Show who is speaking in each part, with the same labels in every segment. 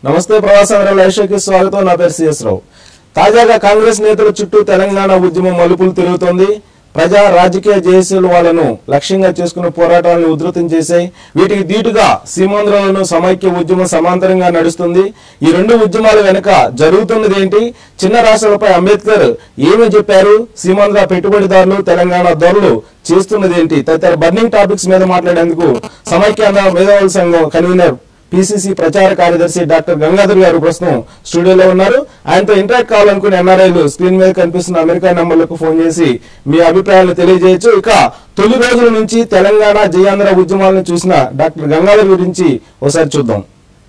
Speaker 1: నమస్తే ప్రవాసాంధ్ర లైవ్షోకి స్వాగతం నా పేరు సిఎస్ రావు తాజాగా కాంగ్రెస్ నేతల చుట్టూ తెలంగాణ ఉద్యమం మలుపులు తిరుగుతోంది ప్రజా రాజకీయ జేఏసీలు వాళ్ళను లక్ష్యంగా చేసుకున్న పోరాటాలను ఉధృతం చేశాయి వీటికి దీటుగా సీమాంధ్రలను సమైక్య ఉద్యమం సమాంతరంగా నడుస్తుంది ఈ రెండు ఉద్యమాల వెనుక జరుగుతున్నది ఏంటి చిన్న రాష్ట్రాలపై అంబేద్కర్ ఏమి చెప్పారు సీమాంధ్ర పెట్టుబడిదారులు తెలంగాణ ధరలు చేస్తున్నది ఏంటి తదితర బర్నింగ్ టాపిక్స్ మీద మాట్లాడేందుకు సమైక్యాంధ్ర మేధావుల సంఘం కన్వీనర్ పిసిసి ప్రచార కార్యదర్శి డాక్టర్ గంగాధర్ గారు ప్రస్తుతం స్టూడియోలో ఉన్నారు ఆయనతో ఇంటరాక్ట్ కావాలనుకునే ఎన్ఆర్ఐలు స్క్రీన్ మీద కనిపిస్తున్న అమెరికా నంబర్లకు ఫోన్ చేసి మీ అభిప్రాయాలు తెలియజేయొచ్చు ఇక తొలి రోజుల నుంచి తెలంగాణ జయాంధ్ర ఉద్యమాలను చూసిన డాక్టర్ గంగాధర్ గురించి ఒకసారి చూద్దాం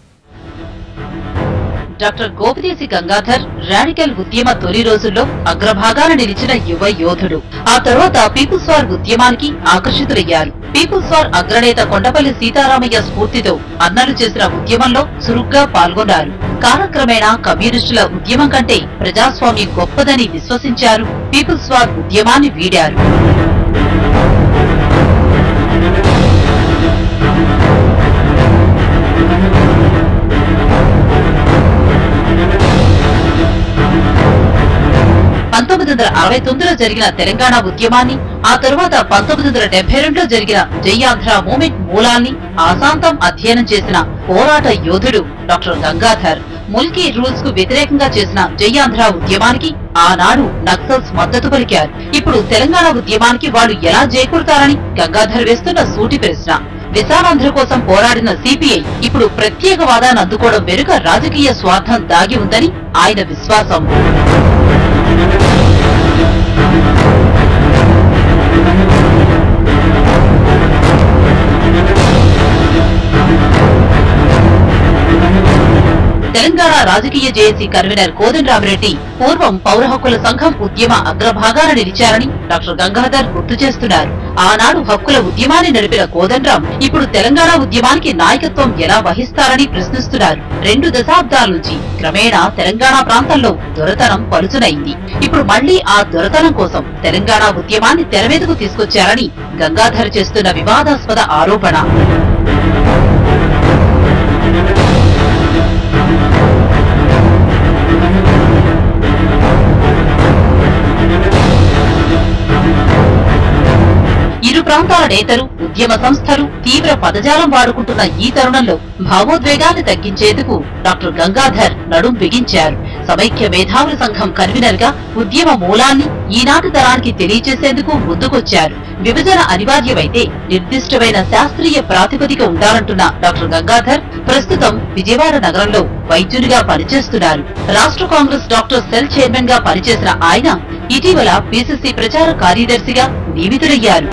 Speaker 2: డాక్టర్ గోపదేశి గంగాధర్ రాడికల్ ఉద్యమ తొలి రోజుల్లో అగ్రభాగాన నిలిచిన యువ యోధుడు ఆ తర్వాత పీపుల్స్ వార్ ఉద్యమానికి ఆకర్షితులయ్యారు పీపుల్స్ వార్ అగ్రనేత కొండపల్లి సీతారామయ్య స్ఫూర్తితో అన్నలు చేసిన ఉద్యమంలో చురుగ్గా పాల్గొన్నారు కాలక్రమేణా కమ్యూనిస్టుల ఉద్యమం కంటే ప్రజాస్వామ్యం గొప్పదని విశ్వసించారు పీపుల్స్ వార్ ఉద్యమాన్ని వీడారు పంతొమ్మిది వందల అరవై తొమ్మిదిలో జరిగిన తెలంగాణ ఉద్యమాన్ని ఆ తరువాత పంతొమ్మిది వందల డెబ్బై రెండులో జరిగిన జయాంధ్ర మూమెంట్ మూలాన్ని ఆశాంతం అధ్యయనం చేసిన పోరాట యోధుడు డాక్టర్ గంగాధర్ ముల్కీ రూల్స్ కు వ్యతిరేకంగా చేసిన జయాంధ్ర ఉద్యమానికి ఆనాడు నక్సల్స్ మద్దతు పలికారు ఇప్పుడు తెలంగాణ ఉద్యమానికి వాళ్ళు ఎలా చేకూరుతారని గంగాధర్ వేస్తున్న సూటి ప్రశ్న విశాలాంధ్ర కోసం పోరాడిన సిపిఐ ఇప్పుడు ప్రత్యేక వాదాన్ని అందుకోవడం వెనుక రాజకీయ స్వార్థం దాగి ఉందని ఆయన విశ్వాసం తెలంగాణ రాజకీయ జేఏసీ కన్వీనర్ కోదండరామిరెడ్డి పూర్వం పౌర హక్కుల సంఘం ఉద్యమ అగ్రభాగాన నిలిచారని డాక్టర్ గంగాధర్ గుర్తు చేస్తున్నారు ఆనాడు హక్కుల ఉద్యమాన్ని నడిపిన కోదండరాం ఇప్పుడు తెలంగాణ ఉద్యమానికి నాయకత్వం ఎలా వహిస్తారని ప్రశ్నిస్తున్నారు రెండు దశాబ్దాల నుంచి క్రమేణా తెలంగాణ ప్రాంతంలో దొరతనం పలుచునైంది ఇప్పుడు మళ్లీ ఆ దొరతనం కోసం తెలంగాణ ఉద్యమాన్ని తెరమీదకు తీసుకొచ్చారని గంగాధర్ చేస్తున్న వివాదాస్పద ఆరోపణ ఇరు ప్రాంతాల నేతలు ఉద్యమ సంస్థలు తీవ్ర పదజాలం వాడుకుంటున్న ఈ తరుణంలో భావోద్వేగాన్ని తగ్గించేందుకు డాక్టర్ గంగాధర్ నడుం బిగించారు సమైక్య మేధావుల సంఘం కన్వీనర్ గా ఉద్యమ మూలాన్ని ఈనాటి తరానికి తెలియజేసేందుకు ముందుకొచ్చారు విభజన అనివార్యమైతే నిర్దిష్టమైన శాస్త్రీయ ప్రాతిపదిక ఉండాలంటున్న డాక్టర్ గంగాధర్ ప్రస్తుతం విజయవాడ నగరంలో వైద్యునిగా పనిచేస్తున్నారు రాష్ట్ర కాంగ్రెస్ డాక్టర్ సెల్ చైర్మన్ గా పనిచేసిన ఆయన ఇటీవల పిసిసి ప్రచార కార్యదర్శిగా నియమితులయ్యారు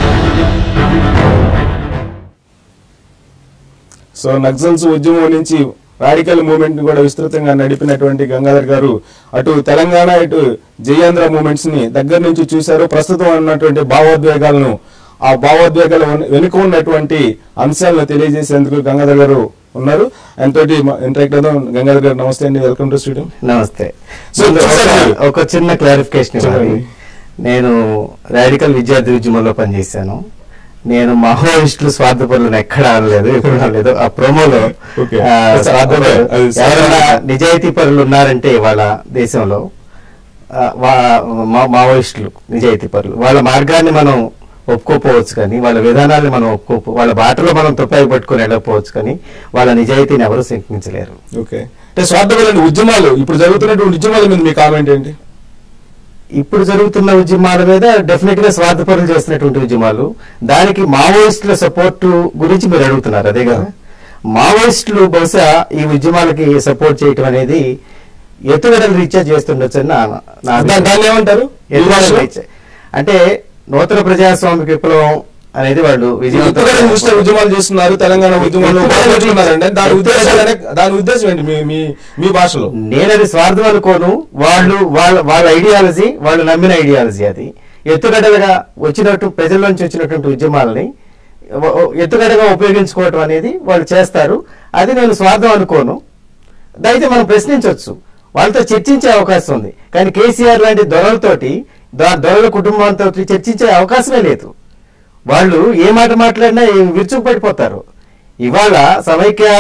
Speaker 1: సో నక్సల్స్ ఉద్యమం నుంచి రాడికల్ మూవ్మెంట్ ని కూడా విస్తృతంగా నడిపినటువంటి గంగాధర్ గారు అటు తెలంగాణ ఇటు జయాంధ్ర మూమెంట్స్ ని దగ్గర నుంచి చూశారు ప్రస్తుతం ఉన్నటువంటి భావోద్వేగాలను ఆ భావోద్వేగాల వెను- వెనుక ఉన్నటువంటి అంశాలను తెలియజేసేందుకు గంగాధర్ గారు ఉన్నారు ఆయన తోటి ఇంటరాక్ట్ అవుదాం గంగాధర్ గారు నమస్తే అండి వెల్కమ్ టు స్టూడియో
Speaker 3: నమస్తే
Speaker 1: సో
Speaker 3: ముందు
Speaker 1: చూసారా?
Speaker 3: ఒక- ఒక చిన్న క్లారిఫికేషన్ ఇవ్వాలి
Speaker 1: చెప్పండి.
Speaker 3: నేను రాడికల్ విద్యార్థి ఉద్యమంలో పనిచేశాను నేను మావోయిస్టులు స్వార్థపరులను ఎక్కడ అనలేదు ఎప్పుడు అనలేదు ఆ ప్రోమోలో
Speaker 1: Okay.
Speaker 3: ఆ, స్వార్థపరులు
Speaker 1: అది
Speaker 3: ఎవరైనా నిజాయితీ పరులు ఉన్నారంటే వాళ్ళ దేశంలో ఆ, వా- మా- మావోయిస్టులు నిజాయితీ పరులు వాళ్ళ మార్గాన్ని మనం ఒప్పుకోపోవచ్చు కానీ వాళ్ళ విధానాన్ని మనం ఒప్పుకోపో వాళ్ళ బాటలో మనం తుపాయి పట్టుకొని వెళ్ళకపోవచ్చు కానీ వాళ్ళ నిజాయితీని ఎవరు శంకించలేరు
Speaker 1: ఓకే అంటే స్వార్థపరమైన ఉద్యమాలు ఇప్పుడు జరుగుతున్నటువంటి ఉద్యమాల మీద మీ కామెంట్ ఏంటి
Speaker 3: ఇప్పుడు జరుగుతున్న ఉద్యమాల మీద డెఫినెట్ గా స్వార్థపరులు చేస్తున్నటువంటి ఉద్యమాలు దానికి మావోయిస్టుల సపోర్ట్ గురించి మీరు అడుగుతున్నారు అదే కదా మావోయిస్టులు బహుశా ఈ ఉద్యమాలకి సపోర్ట్ చేయటం అనేది ఎత్తుగడల రీత్యా చేస్తుండొచ్చు అని నా నా
Speaker 1: దా- దాన్ని ఏమంటారు ఈ
Speaker 3: ఎత్తుగడల
Speaker 1: భాషలో?
Speaker 3: రీత్యా. అంటే నూతన ప్రజాస్వామిక విప్లవం అనేది వాళ్ళు
Speaker 1: ఉత్తరాఖండ్ దృష్ట్యా ఉద్యమాలు చేస్తున్నారు తెలంగాణ ఉద్యమాలు పాల్గొంటున్నారంటే దాని ఉద్దేశం అనే- దాని ఉద్దేశం ఏంటి మీ మీ మీ భాషలో
Speaker 3: నేనది స్వార్థం అనుకోను వాళ్ళు వాళ్ళ వాళ్ళ ఐడియాలజీ వాళ్ళు నమ్మిన ఐడియాలజీ అది ఎత్తుగడలుగా వచ్చినట్టు ప్రజల్లోంచి వచ్చినటువంటి ఉద్యమాలని వ- వ- ఎత్తుగడగా ఉపయోగించుకోవటం అనేది వాళ్ళు చేస్తారు అది నేను స్వార్థం అనుకోను దయచేసి మనం ప్రశ్నించవచ్చు వాళ్ళతో చర్చించే అవకాశం ఉంది కానీ కేసీఆర్ లాంటి దొరలతోటి ద- దొరల కుటుంబంతో చర్చించే అవకాశమే లేదు వాళ్ళు ఏ మాట మాట్లాడినా విరుచుకుపడిపోతారు ఇవాళ సమైక్య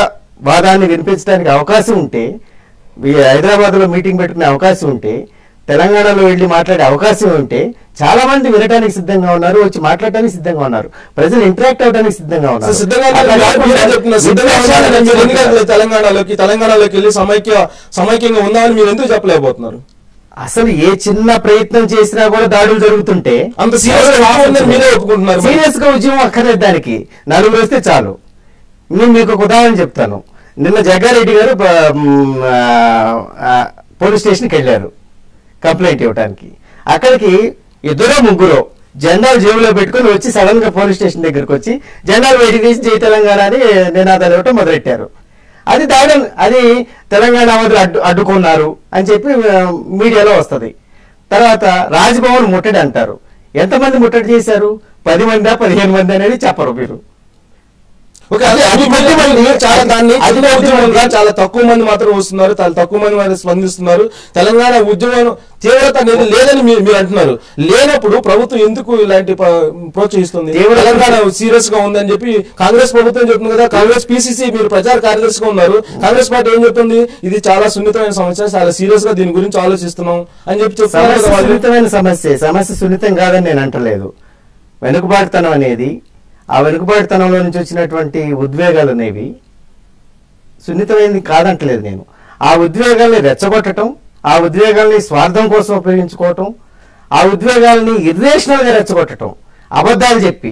Speaker 3: వాదాన్ని వినిపించడానికి అవకాశం ఉంటే ఈ హైదరాబాద్లో మీటింగ్ పెట్టుకునే అవకాశం ఉంటే తెలంగాణలో వెళ్ళి మాట్లాడే అవకాశం ఉంటే చాలా మంది వినడానికి సిద్ధంగా ఉన్నారు వచ్చి మాట్లాడడానికి సిద్ధంగా ఉన్నారు ప్రజలు ఇంటరాక్ట్ అవడానికి సిద్ధంగా
Speaker 1: సో
Speaker 3: ఉన్నారు
Speaker 1: సిద్ధంగా
Speaker 3: అట్లా
Speaker 1: ఉన్నారు.
Speaker 3: కాకుండా
Speaker 1: మీరే చెప్తున్నారు. సిద్ధంగా
Speaker 3: విపక్షాలు
Speaker 1: ఉన్నారని మీరు ఎందుకు
Speaker 3: చెప్తున్నారు.
Speaker 1: వెళ్ళలేదు తెలంగాణలోకి తెలంగాణలోకి వెళ్ళి సమైక్య సమైక్యంగా ఉందామని మీరు ఎందుకు చెప్పలేకపోతున్నారు
Speaker 3: అసలు ఏ చిన్న ప్రయత్నం చేసినా కూడా దాడులు జరుగుతుంటే
Speaker 1: అంత serious గా ఉందని మీరే ఒప్పుకుంటున్నారు మరి.
Speaker 3: సీరియస్ గా ఉద్యమం అక్కర్లేదు దానికి నలుగురు వస్తే చాలు నేను మీకు ఒక ఉదాహరణ చెప్తాను నిన్న జగ్గారెడ్డి గారు ప- మ్, ఆ, ఆ, పోలీస్ స్టేషన్కి వెళ్ళారు కంప్లైంట్ ఇవ్వడానికి అక్కడికి ఇద్దరు ముగ్గురు జెండాలు జేబులో పెట్టుకొని వచ్చి సడన్ గా పోలీస్ స్టేషన్ దగ్గరికి వచ్చి జెండాలు బయటికి తీసి జై తెలంగాణ అని నినాదాలు ఇవ్వటం మొదలెట్టారు అది దాడి అది తెలంగాణ వాళ్ళు అడ్డు అడ్డుకున్నారు అని చెప్పి ఆ, మీడియాలో వస్తది తర్వాత రాజ్భవన్ ముట్టడి అంటారు ఎంతమంది ముట్టడి చేశారు పది మందా పదిహేను మంది అనేది చెప్పరు మీరు
Speaker 1: ఓకే అదే
Speaker 3: అది
Speaker 1: అది
Speaker 3: కొద్ది
Speaker 1: కొద్ది
Speaker 3: మంది-
Speaker 1: మంది చాలా దాన్ని
Speaker 3: అది
Speaker 1: చిన్న
Speaker 3: కొద్ది
Speaker 1: ఉద్యమంగా
Speaker 3: మంది-
Speaker 1: చాలా తక్కువ మంది మాత్రం వస్తున్నారు చాలా తక్కువ మంది మాత్రం స్పందిస్తున్నారు తెలంగాణ ఉద్యమం తీవ్రత అనేది లేదని మీరు మీరు అంటున్నారు లేనప్పుడు ప్రభుత్వం ఎందుకు ఇలాంటి ప- ప్రోత్సహిస్తుంది
Speaker 3: తీవ్రత-
Speaker 1: తెలంగాణ సీరియస్ గా ఉందని చెప్పి కాంగ్రెస్ ప్రభుత్వం చెప్తుంది కదా కాంగ్రెస్ పిసిసి మీరు ప్రచార కార్యదర్శిగా ఉన్నారు కాంగ్రెస్ పార్టీ ఏం చెప్తుంది ఇది చాలా సున్నితమైన సమస్య చాలా సీరియస్ గా దీని గురించి ఆలోచిస్తున్నాం అని చెప్పి చెప్తున్నారు
Speaker 3: సమస్య
Speaker 1: కదా వాళ్ళు.
Speaker 3: సున్నితమైన సమస్య సమస్య సున్నితం కాదని నేను అంటలేదు వెనుకబాటుతనం అనేది ఆ వెనుకబాటుతనంలో నుంచి వచ్చినటువంటి ఉద్వేగాలు అనేవి సున్నితమైనది కాదంటలేదు నేను ఆ ఉద్వేగాల్ని రెచ్చగొట్టడం ఆ ఉద్వేగాల్ని స్వార్థం కోసం ఉపయోగించుకోవటం ఆ ఉద్వేగాల్ని ఇర్రేషనల్ గా రెచ్చగొట్టడం అబద్ధాలు చెప్పి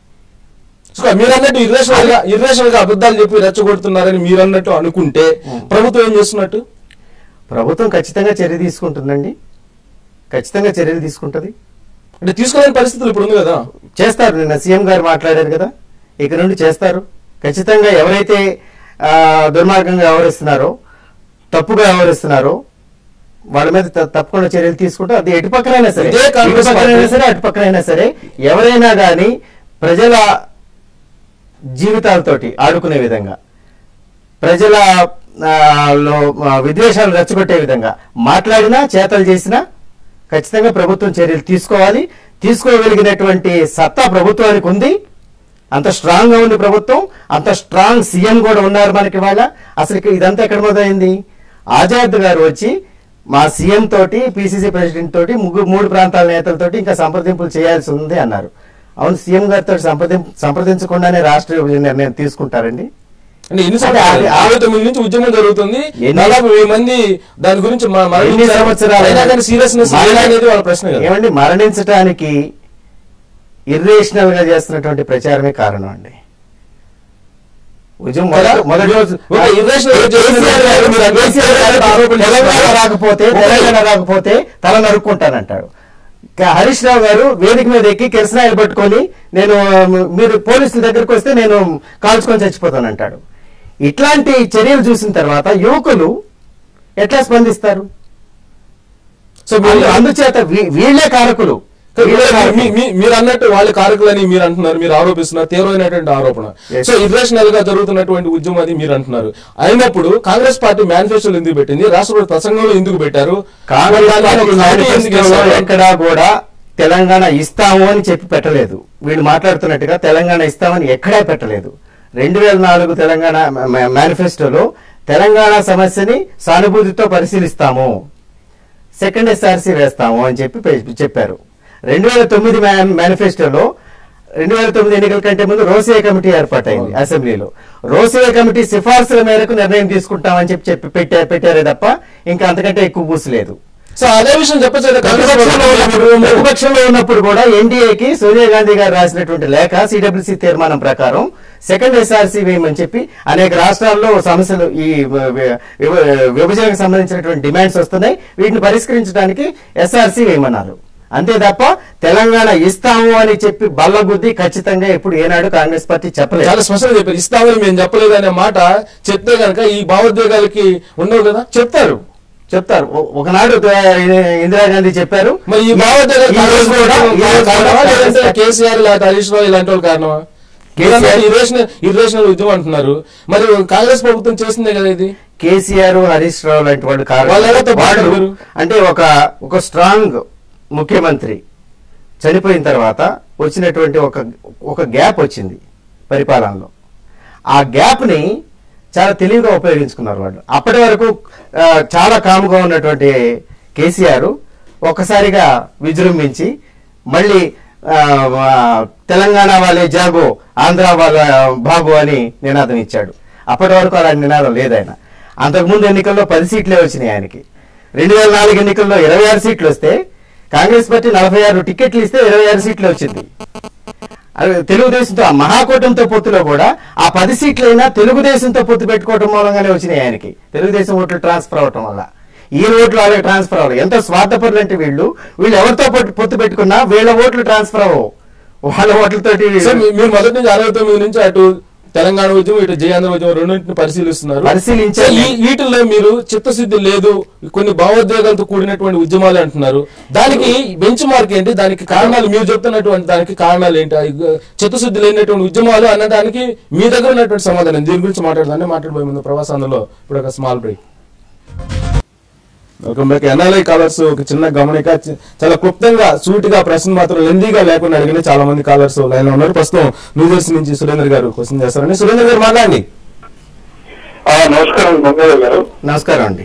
Speaker 1: సో మీరు అన్నట్టు ఇర్రేషనల్ గా ఇర్రేషనల్ గా అబద్ధాలు చెప్పి రెచ్చగొడుతున్నారని మీరు అన్నట్టు అనుకుంటే ప్రభుత్వం ఏం చేస్తున్నట్టు
Speaker 3: ప్రభుత్వం ఖచ్చితంగా చర్య తీసుకుంటుందండి ఖచ్చితంగా చర్యలు తీసుకుంటుంది
Speaker 1: అంటే తీసుకోలేని పరిస్థితులు ఇప్పుడు ఉంది కదా
Speaker 3: చేస్తారు నిన్న సీఎం గారు మాట్లాడారు కదా ఇక నుండి చేస్తారు ఖచ్చితంగా ఎవరైతే ఆ, దుర్మార్గంగా వ్యవహరిస్తున్నారో తప్పుగా వ్యవహరిస్తున్నారో వాళ్ళ మీద త- తప్పకుండా చర్యలు తీసుకుంటే అది ఎటు పక్కనైనా సరే
Speaker 1: ఇదే
Speaker 3: ఇటు
Speaker 1: కాంగ్రెస్
Speaker 3: పక్కనైనా
Speaker 1: పార్టీ.
Speaker 3: సరే అటు పక్కనైనా సరే ఎవరైనా కానీ ప్రజల జీవితాలతోటి ఆడుకునే విధంగా ప్రజల ఆ, లో ఆ, విద్వేషాలు రెచ్చగొట్టే విధంగా మాట్లాడినా చేతలు చేసినా ఖచ్చితంగా ప్రభుత్వం చర్యలు తీసుకోవాలి తీసుకోగలిగినటువంటి సత్తా ప్రభుత్వానికి ఉంది అంత స్ట్రాంగ్ గా ఉంది ప్రభుత్వం అంత స్ట్రాంగ్ సీఎం కూడా ఉన్నారు మనకి వాళ్ళ అసలు ఇక ఇదంతా ఎక్కడ మొదలైంది ఆజాద్ గారు వచ్చి మా సీఎం తోటి పిసిసి ప్రెసిడెంట్ తోటి ముగ్గురు మూడు ప్రాంతాల నేతలతోటి ఇంకా సంప్రదింపులు చేయాల్సి ఉంది అన్నారు అవును సీఎం గారితో సంప్రదింపు సంప్రదించకుండానే రాష్ట్ర విభజన నిర్ణయం తీసుకుంటారండి
Speaker 1: అంటే ఎన్ని
Speaker 3: అంటే
Speaker 1: సంవత్సరాలు
Speaker 3: అది-
Speaker 1: అరవై తొమ్మిది నుంచి ఉద్యమం జరుగుతుంది
Speaker 3: ఎన్ని-
Speaker 1: దాదాపు వెయ్యి మంది దాని గురించి మ-
Speaker 3: ఎన్ని
Speaker 1: మరణించారు.
Speaker 3: సంవత్సరాలు
Speaker 1: అయినా కానీ సీరియస్నెస్
Speaker 3: మరణ-
Speaker 1: అనేది వాళ్ళ ప్రశ్న కదా
Speaker 3: ఏమండి మరణించటానికి ఇర్రేషనల్ గా చేస్తున్నటువంటి ప్రచారమే కారణం అండి ఉద్యమం మొదటి
Speaker 1: కదా?
Speaker 3: మొదటి రోజు
Speaker 1: ఒక irrational గా చేస్తున్న
Speaker 3: కేసీఆర్ గారు మీరు
Speaker 1: ప్రచారం
Speaker 3: కేసీఆర్ గారు
Speaker 1: ఆరోపణ
Speaker 3: తెలంగాణ
Speaker 1: చేస్తున్నారు.
Speaker 3: రాకపోతే
Speaker 1: ఒక-
Speaker 3: తెలంగాణ రాకపోతే తల నరుక్కుంటానంటాడు ఇక హరీష్ రావు గారు వేదిక మీద ఎక్కి కిరసనాయలు పట్టుకొని నేను ఆ, మీరు పోలీసుల దగ్గరికి వస్తే నేను కాల్చుకొని చచ్చిపోతానంటాడు ఇట్లాంటి చర్యలు చూసిన తర్వాత యువకులు ఎట్లా స్పందిస్తారు
Speaker 1: సో మీరు
Speaker 3: అందు- అందుచేత వీ- వీళ్ళే కారకులు వీళ్ళే
Speaker 1: మీ-
Speaker 3: కారకులు.
Speaker 1: మీ- మీ- మీరు అన్నట్టు వాళ్ళ కారకులని మీరు అంటున్నారు మీరు ఆరోపిస్తున్నారు తీవ్రమైనటువంటి ఆరోపణ
Speaker 3: Yes.
Speaker 1: సో ఇర్రేషనల్ గా జరుగుతున్నటువంటి ఉద్యమం అది మీరు అంటున్నారు అయినప్పుడు కాంగ్రెస్ పార్టీ మేనిఫెస్టోలో ఎందుకు పెట్టింది రాష్ట్రపతి ప్రసంగంలో ఎందుకు పెట్టారు
Speaker 3: కాంగ్రెస్
Speaker 1: దాని
Speaker 3: పార్టీ
Speaker 1: ఒక కమిటీ ఎందుకు
Speaker 3: మేనిఫెస్టోలో
Speaker 1: వేశారు?
Speaker 3: ఎక్కడా కూడా తెలంగాణ ఇస్తాము అని చెప్పి పెట్టలేదు వీళ్ళు మాట్లాడుతున్నట్టుగా తెలంగాణ ఇస్తామని ఎక్కడా పెట్టలేదు రెండు వేల నాలుగు తెలంగాణ మ- మేనిఫెస్టోలో తెలంగాణ సమస్యని సానుభూతితో పరిశీలిస్తాము సెకండ్ ఎస్ఆర్సీ వేస్తాము అని చెప్పి పె- చెప్పారు రెండు వేల తొమ్మిది మే- మేనిఫెస్టోలో రెండు వేల తొమ్మిది ఎన్నికల కంటే ముందు రోసియా కమిటీ ఏర్పాటైంది అసెంబ్లీలో రోసియా కమిటీ సిఫార్సుల మేరకు నిర్ణయం తీసుకుంటామని చెప్పి చెప్పి పెట్టారు పెట్టారే తప్ప ఇంకా అంతకంటే ఎక్కువ పూసలేదు
Speaker 1: సో అదే విషయం చెప్పచ్చు కదా కాంగ్రెస్
Speaker 3: ప్రతిపక్షంలో ఉన్నప్పుడు
Speaker 1: ప్రభుత్వం-
Speaker 3: ప్రతిపక్షంలో ఉన్నప్పుడు కూడా ఎన్డీఏకి సోనియా గాంధీ గారు రాసినటువంటి లేఖ సిడబ్ల్యూసీ తీర్మానం ప్రకారం సెకండ్ ఎస్ఆర్సీ వేయమని చెప్పి అనేక రాష్ట్రాల్లో సమస్యలు ఈ వ- వ- విభ- విభజనకు సంబంధించినటువంటి డిమాండ్స్ వస్తున్నాయి వీటిని పరిష్కరించడానికి ఎస్ఆర్సీ వేయమన్నారు అంతే తప్ప తెలంగాణ ఇస్తాము అని చెప్పి బల్లగుద్ది ఖచ్చితంగా ఎప్పుడు ఏనాడు కాంగ్రెస్ పార్టీ చెప్పలేదు
Speaker 1: చాలా స్పష్టంగా చెప్పారు ఇస్తామని మేము చెప్పలేదు అనే మాట చెప్తే కనుక ఈ భావోద్వేగాలకి ఉండవు కదా
Speaker 3: చెప్తారు చెప్తారు ఒ- ఒకనాడు ద- ఇందిరాగాంధీ చెప్పారు
Speaker 1: మరి ఈ భావోద్వేగాలు
Speaker 3: ఈ రోజు
Speaker 1: కాంగ్రెస్
Speaker 3: కూడా ఈ రోజు
Speaker 1: కారణమా
Speaker 3: కూడా
Speaker 1: లేదంటే
Speaker 3: కాంగ్రెస్
Speaker 1: కేసీఆర్ లేదా హరీష్ రావు ఇలాంటి వాళ్ళు కారణమా
Speaker 3: కేసీఆర్
Speaker 1: ఇర్రేషనల్ ఇర్రేషనల్ ఉద్యమం అంటున్నారు మరి కాంగ్రెస్ ప్రభుత్వం చేసిందే కదా ఇది
Speaker 3: కేసీఆర్ హరీష్ రావు లాంటి వాళ్ళు కాదు
Speaker 1: వాళ్ళు ఎలా తప్పు
Speaker 3: వాళ్ళు
Speaker 1: చేశారు?
Speaker 3: అంటే ఒక ఒక స్ట్రాంగ్ ముఖ్యమంత్రి చనిపోయిన తర్వాత వచ్చినటువంటి ఒక ఒక గ్యాప్ వచ్చింది పరిపాలనలో ఆ గ్యాప్ని చాలా తెలివిగా ఉపయోగించుకున్నారు వాళ్ళు అప్పటి వరకు ఆ, చాలా కాముగా ఉన్నటువంటి కేసీఆర్ ఒక్కసారిగా విజృంభించి మళ్ళీ ఆ, ఆ, తెలంగాణ వాళ్ళే జాగో ఆంధ్ర వాళ్ళ బాగో అని నినాదం ఇచ్చాడు అప్పటి వరకు అలాంటి నినాదం లేదు ఆయన అంతకుముందు ఎన్నికల్లో పది సీట్లే వచ్చినాయి ఆయనకి రెండు వేల నాలుగు ఎన్నికల్లో ఇరవై ఆరు సీట్లు వస్తే కాంగ్రెస్ పార్టీ నలభై ఆరు టికెట్లు ఇస్తే ఇరవై ఆరు సీట్లు వచ్చింది అది తెలుగుదేశంతో ఆ మహాకూటమితో పొత్తులో కూడా ఆ పది సీట్లైనా తెలుగుదేశంతో పొత్తు పెట్టుకోవడం మూలంగానే వచ్చినాయి ఆయనకి తెలుగుదేశం ఓట్లు ట్రాన్స్ఫర్ అవటం వల్ల ఈ ఓట్లు అలాగే ట్రాన్స్ఫర్ అవ్వాలి ఎంత స్వార్థపరులు అంటే వీళ్ళు వీళ్ళు ఎవరితో పొత్తు- పొత్తు పెట్టుకున్నా వీళ్ళ ఓట్లు ట్రాన్స్ఫర్ అవ్వవు వాళ్ళ ఓట్లతోటి
Speaker 1: సార్ మీ- మీరు మొదటి నుంచి అరవై తొమ్మిది నుంచి అటు తెలంగాణ ఉద్యమం ఇటు జయాంధ్ర ఉద్యమం రెండింటిని పరిశీలిస్తున్నారు
Speaker 3: పరిశీలించాలి.
Speaker 1: సార్, ఈ- వీటిల్లో మీరు చిత్తశుద్ధి లేదు కొన్ని భావోద్వేగాలతో కూడినటువంటి ఉద్యమాలు అంటున్నారు దానికి బెంచ్ మార్క్ ఏంటి దానికి కారణాలు మీరు చెప్తున్నటువంటి దానికి కారణాలు ఏంటి ఆ ఇగ- చిత్తశుద్ధి లేనటువంటి ఉద్యమాలు అన్నదానికి మీ దగ్గర ఉన్నటువంటి సమాధానం దీని గురించి మాట్లాడదాన్ని మాట్లాడబోయే ముందు ప్రవాసాంధ్రలో ఇప్పుడు ఒక small break welcome back NRI callers ఒక చిన్న గమనిక చి- చాలా క్లుప్తంగా సూటిగా ప్రశ్న మాత్రం లెందీగా లేకుండా అడిగిన చాలా మంది కాలర్స్ లైన్ లో ఉన్నారు ప్రస్తుతం న్యూజెర్సీ నుంచి సురేందర్ గారు క్వశ్చన్ చేస్తారని సురేందర్ గారు మాట్లాడండి
Speaker 4: ఆ, నమస్కారం గంగాధర్ గారు
Speaker 3: నమస్కారం అండి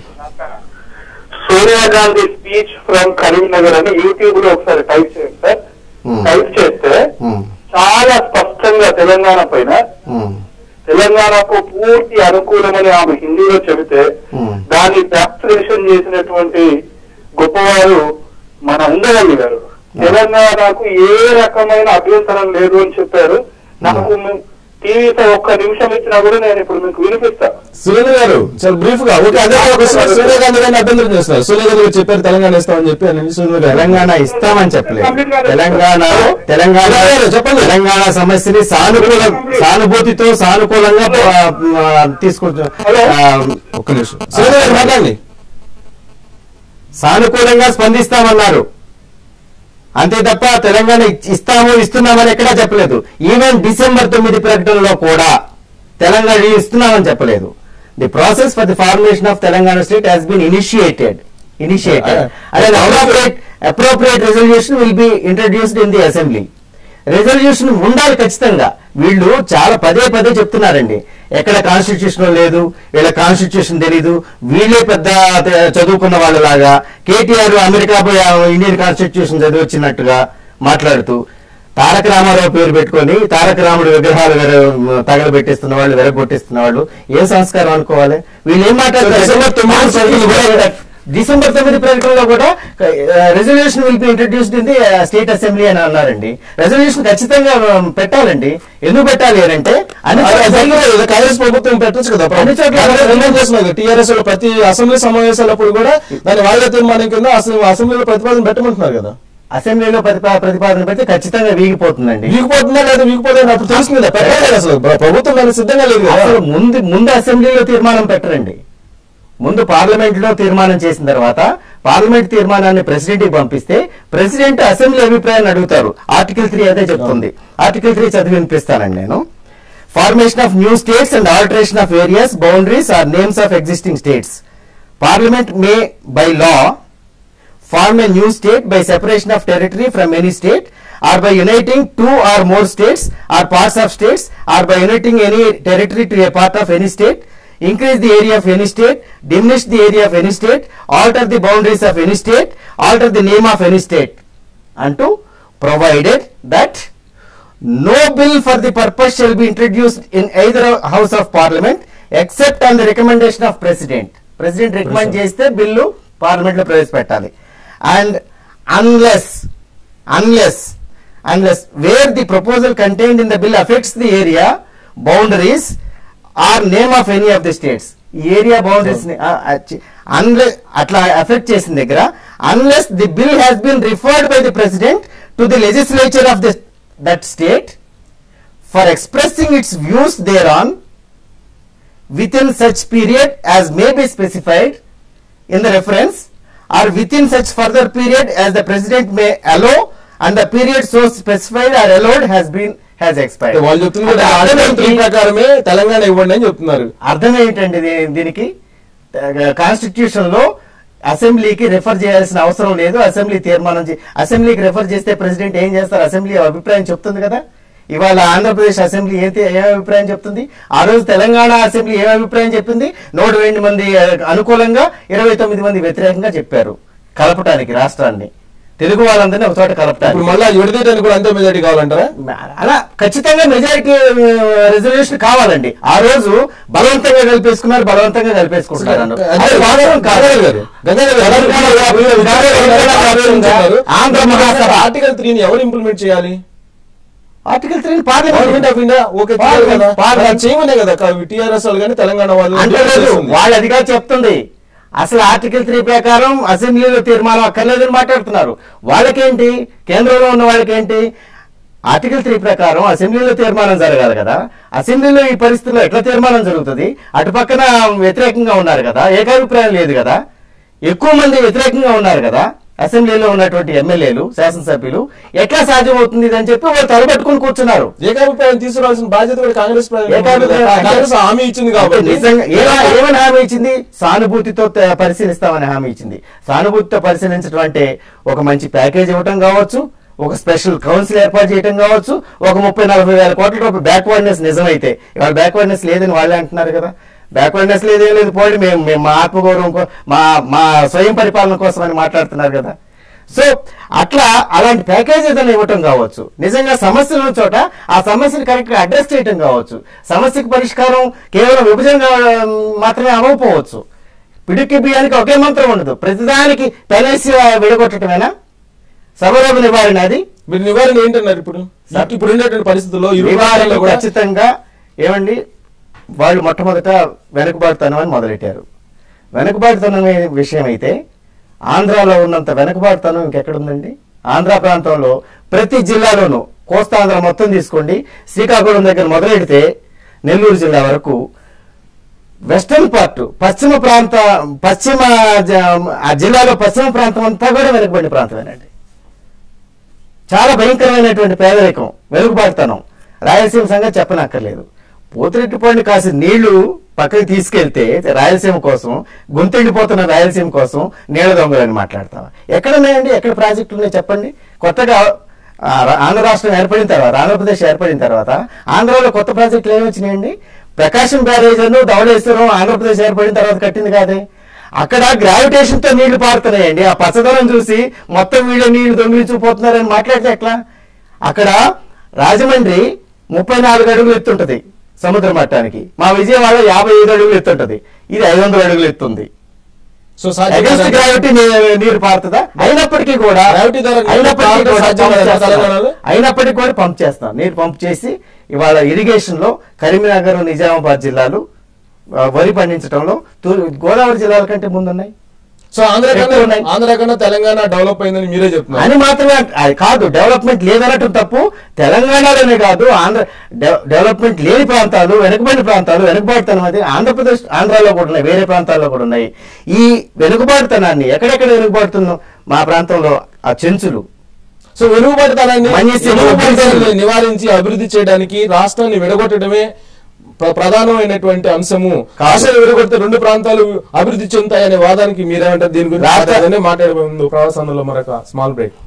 Speaker 4: సోనియా గాంధీ స్పీచ్ ఫ్రమ్ కరీంనగర్ అని యూట్యూబ్ లో ఒకసారి టైప్ చేయండి సార్
Speaker 3: Hmm.
Speaker 4: టైప్ చేస్తే
Speaker 3: ఉమ్,
Speaker 4: చాలా స్పష్టంగా తెలంగాణ పైన
Speaker 3: ఉమ్,
Speaker 4: తెలంగాణకు పూర్తి అనుకూలమని ఆమె హిందీలో చెబితే
Speaker 3: Hmm.
Speaker 4: దాన్ని ట్రాన్స్లేషన్ చేసినటువంటి గొప్పవారు మన ఉండవల్లి గారు తెలంగాణకు ఏ రకమైన అభ్యంతరం లేదు అని చెప్పారు నాకు టీవీతో ఒక్క నిమిషం ఇచ్చినా కూడా నేను ఇప్పుడు మీకు వినిపిస్తా
Speaker 1: సురేందర్ గారు చాలా బ్రీఫ్ గా ఓకే అదే ఒక క్వశ్చన్ సోనియా గాంధీ గారిని అభ్యంతరం చేస్తున్నారు సోనియా గాంధీ గారు చెప్పారు తెలంగాణ ఇస్తామని చెప్పి అని సురేందర్ గారు
Speaker 3: తెలంగాణ ఇస్తామని చెప్పలేదు తెలంగాణ తెలంగాణ
Speaker 1: చెప్పండి, చెప్పండి.
Speaker 3: తెలంగాణ సమస్యని సానుకూల సానుభూతితో సానుకూలంగా తీసుకుంటా
Speaker 1: ఒక్క నిమిషం సురేందర్ గారు మాట్లాడండి
Speaker 3: సానుకూలంగా స్పందిస్తామన్నారు అంతే తప్ప తెలంగాణ ఇచ్- ఇస్తాము ఇస్తున్నామని ఎక్కడా చెప్పలేదు ఈవెన్ డిసెంబర్ తొమ్మిది ప్రకటనలో కూడా తెలంగాణ ఇస్తున్నామని చెప్పలేదు the process for the formation of Telangana state has been initiated initiated and appropriate appropriate resolution will be introduced in the assembly resolution ఉండాలి ఖచ్చితంగా వీళ్ళు చాలా పదే పదే చెప్తున్నారండి ఎక్కడ కాన్స్టిట్యూషన్ లేదు వీళ్ళ కాన్స్టిట్యూషన్ తెలీదు వీళ్ళే పెద్ద త- చదువుకున్న వాళ్ళలాగా కేటీఆర్ అమెరికా పోయి ఆ ఇండియన్ కాన్స్టిట్యూషన్ చదివి వచ్చినట్టుగా మాట్లాడుతూ తారక రామారావు పేరు పెట్టుకొని తారక రాముడు విగ్రహాలు వెర- తగలబెట్టిస్తున్న వాళ్ళు వెరగొట్టిస్తున్న వాళ్ళు ఏ సంస్కారం అనుకోవాలి వీళ్ళు ఏం మాట్లాడతారు
Speaker 1: డిసెంబర్ తొమ్మిది
Speaker 3: Constitution కూడా డిసెంబర్ తొమ్మిది ప్రకటనలో కూడా resolution will be introduced in the state assembly అని అన్నారండి రెజల్యూషన్ ఖచ్చితంగా um, పెట్టాలండి ఎందుకు పెట్టాలి అని అంటే అన్ని
Speaker 1: అది
Speaker 3: చోట్ల
Speaker 1: జరిగిన కదా, కాంగ్రెస్ ప్రభుత్వం పెట్టొచ్చు కదా
Speaker 3: అన్ని చోట్ల
Speaker 1: కాంగ్రెస్ డిమాండ్ చేస్తున్నారు టీఆర్ఎస్ లో ప్రతి అసెంబ్లీ సమావేశాలప్పుడు కూడా దాని వాళ్ళ తీర్మానం కింద అసలు అసెంబ్లీలో ప్రతిపాదన పెట్టమంటున్నారు కదా
Speaker 3: అసెంబ్లీలో ప్రతిపా- ప్రతిపాదన పెడితే ఖచ్చితంగా వీగిపోతుందండి
Speaker 1: వీగిపోతుందా లేదా వీగిపోతుందా అప్పుడు తెలుస్తుంది కదా పెట్టాలి కదా అసలు ప్ర- ప్రభుత్వం దానికి సిద్ధంగా లేదు కదా
Speaker 3: అసలు ముందు ముందు అసెంబ్లీలో తీర్మానం పెట్టరండి ముందు పార్లమెంట్ లో తీర్మానం చేసిన తర్వాత పార్లమెంట్ తీర్మానాన్ని ప్రెసిడెంట్ కి పంపిస్తే ప్రెసిడెంట్ అసెంబ్లీ అభిప్రాయాన్ని అడుగుతారు ఆర్టికల్ త్రీ అదే చెప్తుంది ఆర్టికల్ త్రీ చదివి వినిపిస్తానండి నేను formation of new states and alteration of areas boundaries or names of existing states parliament may by law form a new state by separation of territory from any state or by uniting two or more states or parts of states or by uniting any territory to a part of any state increase the area of any state diminish the area of any state alter the boundaries of any state alter the name of any state అంటూ provided that no bill for the purpose shall be introduced in either house of parliament except on the recommendation of president president recommend చేస్తే bill parliament లో ప్రవేశపెట్టాలి and unless unless unless where the proposal contained in the bill affects the area boundaries or name of any of the states ఈ area boundaries unless అట్లా affect చేసిన దగ్గర unless the bill has been referred by the president to the legislature of the that state for expressing its views thereon within such period as may be specified in the reference or within such further period as the president may allow and the period so specified or allowed has been has expired.
Speaker 1: వాళ్ళు చెప్తుంది కదా
Speaker 3: అంటే అర్థం
Speaker 1: article three
Speaker 3: ఏంటి?
Speaker 1: ప్రకారమే తెలంగాణ ఇవ్వండి అని చెప్తున్నారు
Speaker 3: అర్థం ఏంటండి దీ- దీనికి కాన్స్టిట్యూషన్ లో అసెంబ్లీకి రెఫర్ చేయాల్సిన అవసరం లేదు అసెంబ్లీ తీర్మానం చే- అసెంబ్లీకి రెఫర్ చేస్తే ప్రెసిడెంట్ ఏం చేస్తారు అసెంబ్లీ అభిప్రాయం చెప్తుంది కదా ఇవాళ ఆంధ్రప్రదేశ్ అసెంబ్లీ ఏంటి ఏ అభిప్రాయం చెప్తుంది ఆ రోజు తెలంగాణ అసెంబ్లీ ఏ అభిప్రాయం చెప్పింది నూట రెండు మంది ఆ, అనుకూలంగా ఇరవై తొమ్మిది మంది వ్యతిరేకంగా చెప్పారు కలపటానికి రాష్ట్రాన్ని తెలుగు వాళ్ళందరినీ ఒక చోట
Speaker 1: ఇప్పుడు
Speaker 3: కలపటానికి
Speaker 1: మళ్ళీ విడదీయడానికి కూడా అంతే మెజారిటీ కావాలంటారా
Speaker 3: అలా ఖచ్చితంగా మెజారిటీ రిజర్వేషన్ కావాలండి ఆ రోజు బలవంతంగా కలిపేసుకున్నారు బలవంతంగా కలిపేసుకుంటున్నారు
Speaker 1: అదే
Speaker 3: అది వాస్తవం కాదు.
Speaker 1: గంగాధర్ గారు గంగాధర్ గారు
Speaker 3: తెలంగాణ
Speaker 1: మీరు విధానం ఆలోచించారు.
Speaker 3: ఆంధ్ర మహాసభ
Speaker 1: ఆర్టికల్ త్రీని ఎవరు ఇంప్లిమెంట్ చేయాలి
Speaker 3: article three
Speaker 1: government
Speaker 3: parliament
Speaker 1: of India okay
Speaker 3: parliament,
Speaker 1: కదా
Speaker 3: పార్లమెంట్.
Speaker 1: అది చేయమనే కదా టీఆర్ఎస్ వాళ్ళు కానీ తెలంగాణ వాళ్ళు
Speaker 3: అంటే లేదు
Speaker 1: చేస్తుంది.
Speaker 3: వాళ్ళు అదిగా చెప్తుంది అసలు ఆర్టికల్ త్రీ ప్రకారం అసెంబ్లీలో తీర్మానం అక్కర్లేదని మాట్లాడుతున్నారు వాళ్ళకేంటి కేంద్రంలో ఉన్న వాళ్ళకేంటి ఆర్టికల్ త్రీ ప్రకారం అసెంబ్లీలో తీర్మానం జరగాలి కదా అసెంబ్లీలో ఈ పరిస్థితుల్లో ఎట్లా తీర్మానం జరుగుతుంది అటు పక్కన వ్యతిరేకంగా ఉన్నారు కదా ఏకాభిప్రాయం లేదు కదా ఎక్కువ మంది వ్యతిరేకంగా ఉన్నారు కదా అసెంబ్లీలో ఉన్నటువంటి ఎమ్మెల్యేలు శాసనసభ్యులు ఎట్లా సాధ్యమవుతుంది ఇది అని చెప్పి వాళ్ళు తలబెట్టుకుని కూర్చున్నారు
Speaker 1: ఏకాభిప్రాయం తీసుకురావాల్సిన బాధ్యత కూడా కాంగ్రెస్ ప్రజలకు ఉంది.
Speaker 3: ఏకాభిప్రాయం
Speaker 1: కాంగ్రెస్ హామీ ఇచ్చింది కాబట్టి
Speaker 3: నిజంగా ఏమ- ఏమని హామీ ఇచ్చింది సానుభూతితో త- పరిశీలిస్తామని హామీ ఇచ్చింది సానుభూతితో పరిశీలించడం అంటే ఒక మంచి ప్యాకేజ్ ఇవ్వటం కావచ్చు ఒక స్పెషల్ కౌన్సిల్ ఏర్పాటు చేయడం కావచ్చు ఒక ముప్పై నలభై వేల కోట్ల రూపాయలు బ్యాక్వర్డ్నెస్ నిజమైతే ఇవాళ బ్యాక్వర్డ్నెస్ లేదని వాళ్ళే అంటున్నారు కదా బ్యాక్వర్డ్నెస్ లేదేం లేదు పోయి మేము మేము మా ఆత్మగౌరవం కో- మా మా స్వయం పరిపాలన కోసం అని మాట్లాడుతున్నారు కదా సో అట్లా అలాంటి ప్యాకేజ్ ఏదైనా ఇవ్వటం కావచ్చు నిజంగా సమస్యలు ఉన్న చోట ఆ సమస్యను కరెక్ట్ గా అడ్రస్ చేయటం కావచ్చు సమస్యకు పరిష్కారం కేవలం విభజన గా- మాత్రమే అవ్వకపోవచ్చు పిడికి బియ్యానికి ఒకే మంత్రం ఉండదు ప్రతిదానికి పెనేసి విడగొట్టడమేనా సమరోగ నివారణ అది
Speaker 1: మీరు నివారణ ఏంటన్నారు ఇప్పుడు ఇప్పుడు ఉండేటువంటి పరిస్థితుల్లో ఇరు
Speaker 3: నివారణ
Speaker 1: రాష్ట్రాల్లో కూడా
Speaker 3: ఖచ్చితంగా ఏమండి వాళ్ళు మొట్టమొదట వెనుకబాటుతనం అని మొదలెట్టారు వెనుకబాటుతనం అనే విషయం అయితే ఆంధ్రాలో ఉన్నంత వెనుకబాటుతనం ఇంకెక్కడుందండి ఆంధ్ర ప్రాంతంలో ప్రతి జిల్లాలోనూ కోస్తాంధ్ర మొత్తం తీసుకోండి శ్రీకాకుళం దగ్గర మొదలెడితే నెల్లూరు జిల్లా వరకు వెస్టర్న్ పార్ట్ పశ్చిమ ప్రాంత పశ్చిమ జ- ఆ జిల్లాలో పశ్చిమ ప్రాంతం అంతా కూడా వెనుకబడిన ప్రాంతమేనండి చాలా భయంకరమైనటువంటి పేదరికం వెనుకబాటుతనం రాయలసీమ సంగతి చెప్పనక్కర్లేదు పోతిరెట్టిపోయిన కాసి నీళ్లు పక్కకి తీసుకెళ్తే రాయలసీమ కోసం గుంతెండిపోతున్న రాయలసీమ కోసం నీళ్ల దొంగలని మాట్లాడతావా ఎక్కడ ఉన్నాయండి ఎక్కడ ప్రాజెక్టులు ఉన్నాయి చెప్పండి కొత్తగా ఆ, రా- ఆంధ్ర రాష్ట్రం ఏర్పడిన తర్వాత ఆంధ్రప్రదేశ్ ఏర్పడిన తర్వాత ఆంధ్రాలో కొత్త ప్రాజెక్టులు ఏమి వచ్చినాయండి ప్రకాశం బ్యారేజ్ను ధవళేశ్వరం ఆంధ్రప్రదేశ్ ఏర్పడిన తర్వాత కట్టింది కాదే అక్కడ గ్రావిటేషన్ తో నీళ్లు పారుతున్నాయండి ఆ పచ్చదనం చూసి మొత్తం వీళ్ళు నీళ్లు దొంగిలించుకుపోతున్నారని మాట్లాడితే ఎట్లా అక్కడ రాజమండ్రి ముప్పై నాలుగు అడుగులు ఎత్తుంటది సముద్ర మట్టానికి మా విజయవాడ యాభై ఐదు అడుగులు ఎత్తుంటది ఇది ఐదు వందల అడుగులు ఎత్తుంది
Speaker 1: సో సాధ్యం
Speaker 3: అగెన్స్ట్
Speaker 1: కాదా?
Speaker 3: గ్రావిటీ నీరు పారుతుందా అయినప్పటికీ కూడా
Speaker 1: Gravity ద్వారా నీరు
Speaker 3: అయినప్పటికీ
Speaker 1: పారడం
Speaker 3: కూడా
Speaker 1: సాధ్యం
Speaker 3: పంప్
Speaker 1: కాదా
Speaker 3: చేస్తాం.
Speaker 1: తెలంగాణలో?
Speaker 3: అయినప్పటికీ కూడా పంప్ చేస్తాం నీరు పంప్ చేసి ఇవాళ ఇరిగేషన్ లో కరీంనగర్ నిజామాబాద్ జిల్లాలు ఆ, వరి పండించడంలో తూర్పు గోదావరి జిల్లాల కంటే ముందున్నాయి
Speaker 1: సో ఆంధ్ర కన్నా
Speaker 3: ఎక్కువ ఉన్నాయి.
Speaker 1: ఆంధ్ర కన్నా తెలంగాణ డెవలప్ అయిందని మీరే చెప్తున్నారు
Speaker 3: అని మాత్రమే అంట- అది కాదు డెవలప్మెంట్ లేదనటం తప్పు తెలంగాణలోనే కాదు ఆంధ్ర డెవ- డెవలప్మెంట్ లేని ప్రాంతాలు వెనుకబడిన ప్రాంతాలు వెనుకబాటుతనం అది ఆంధ్రప్రదేశ్ ఆంధ్రాలో కూడా ఉన్నాయి వేరే ప్రాంతాల్లో కూడా ఉన్నాయి ఈ వెనుకబాటుతనాన్ని ఎక్కడెక్కడ వెనుకబాటుతున్నాం మా ప్రాంతంలో ఆ చెంచులు
Speaker 1: సో వెనుకబడితనాన్ని
Speaker 3: మన్యసీమ
Speaker 1: వెనుకబడితనాన్ని నివారించి అభివృద్ధి చేయడానికి రాష్ట్రాన్ని విడగొట్టడమే ప్ర- ప్రధానమైనటువంటి అంశము రాష్ట్రాన్ని విడగొడితే రెండు ప్రాంతాలు అభివృద్ధి చెందుతాయనే వాదానికి మీరేమంటారు దీని గురించి
Speaker 3: రాష్ట్ర-
Speaker 1: మాట్లాడదానే మాట్లాడే ముందు ప్రవాసంలో మరొక small break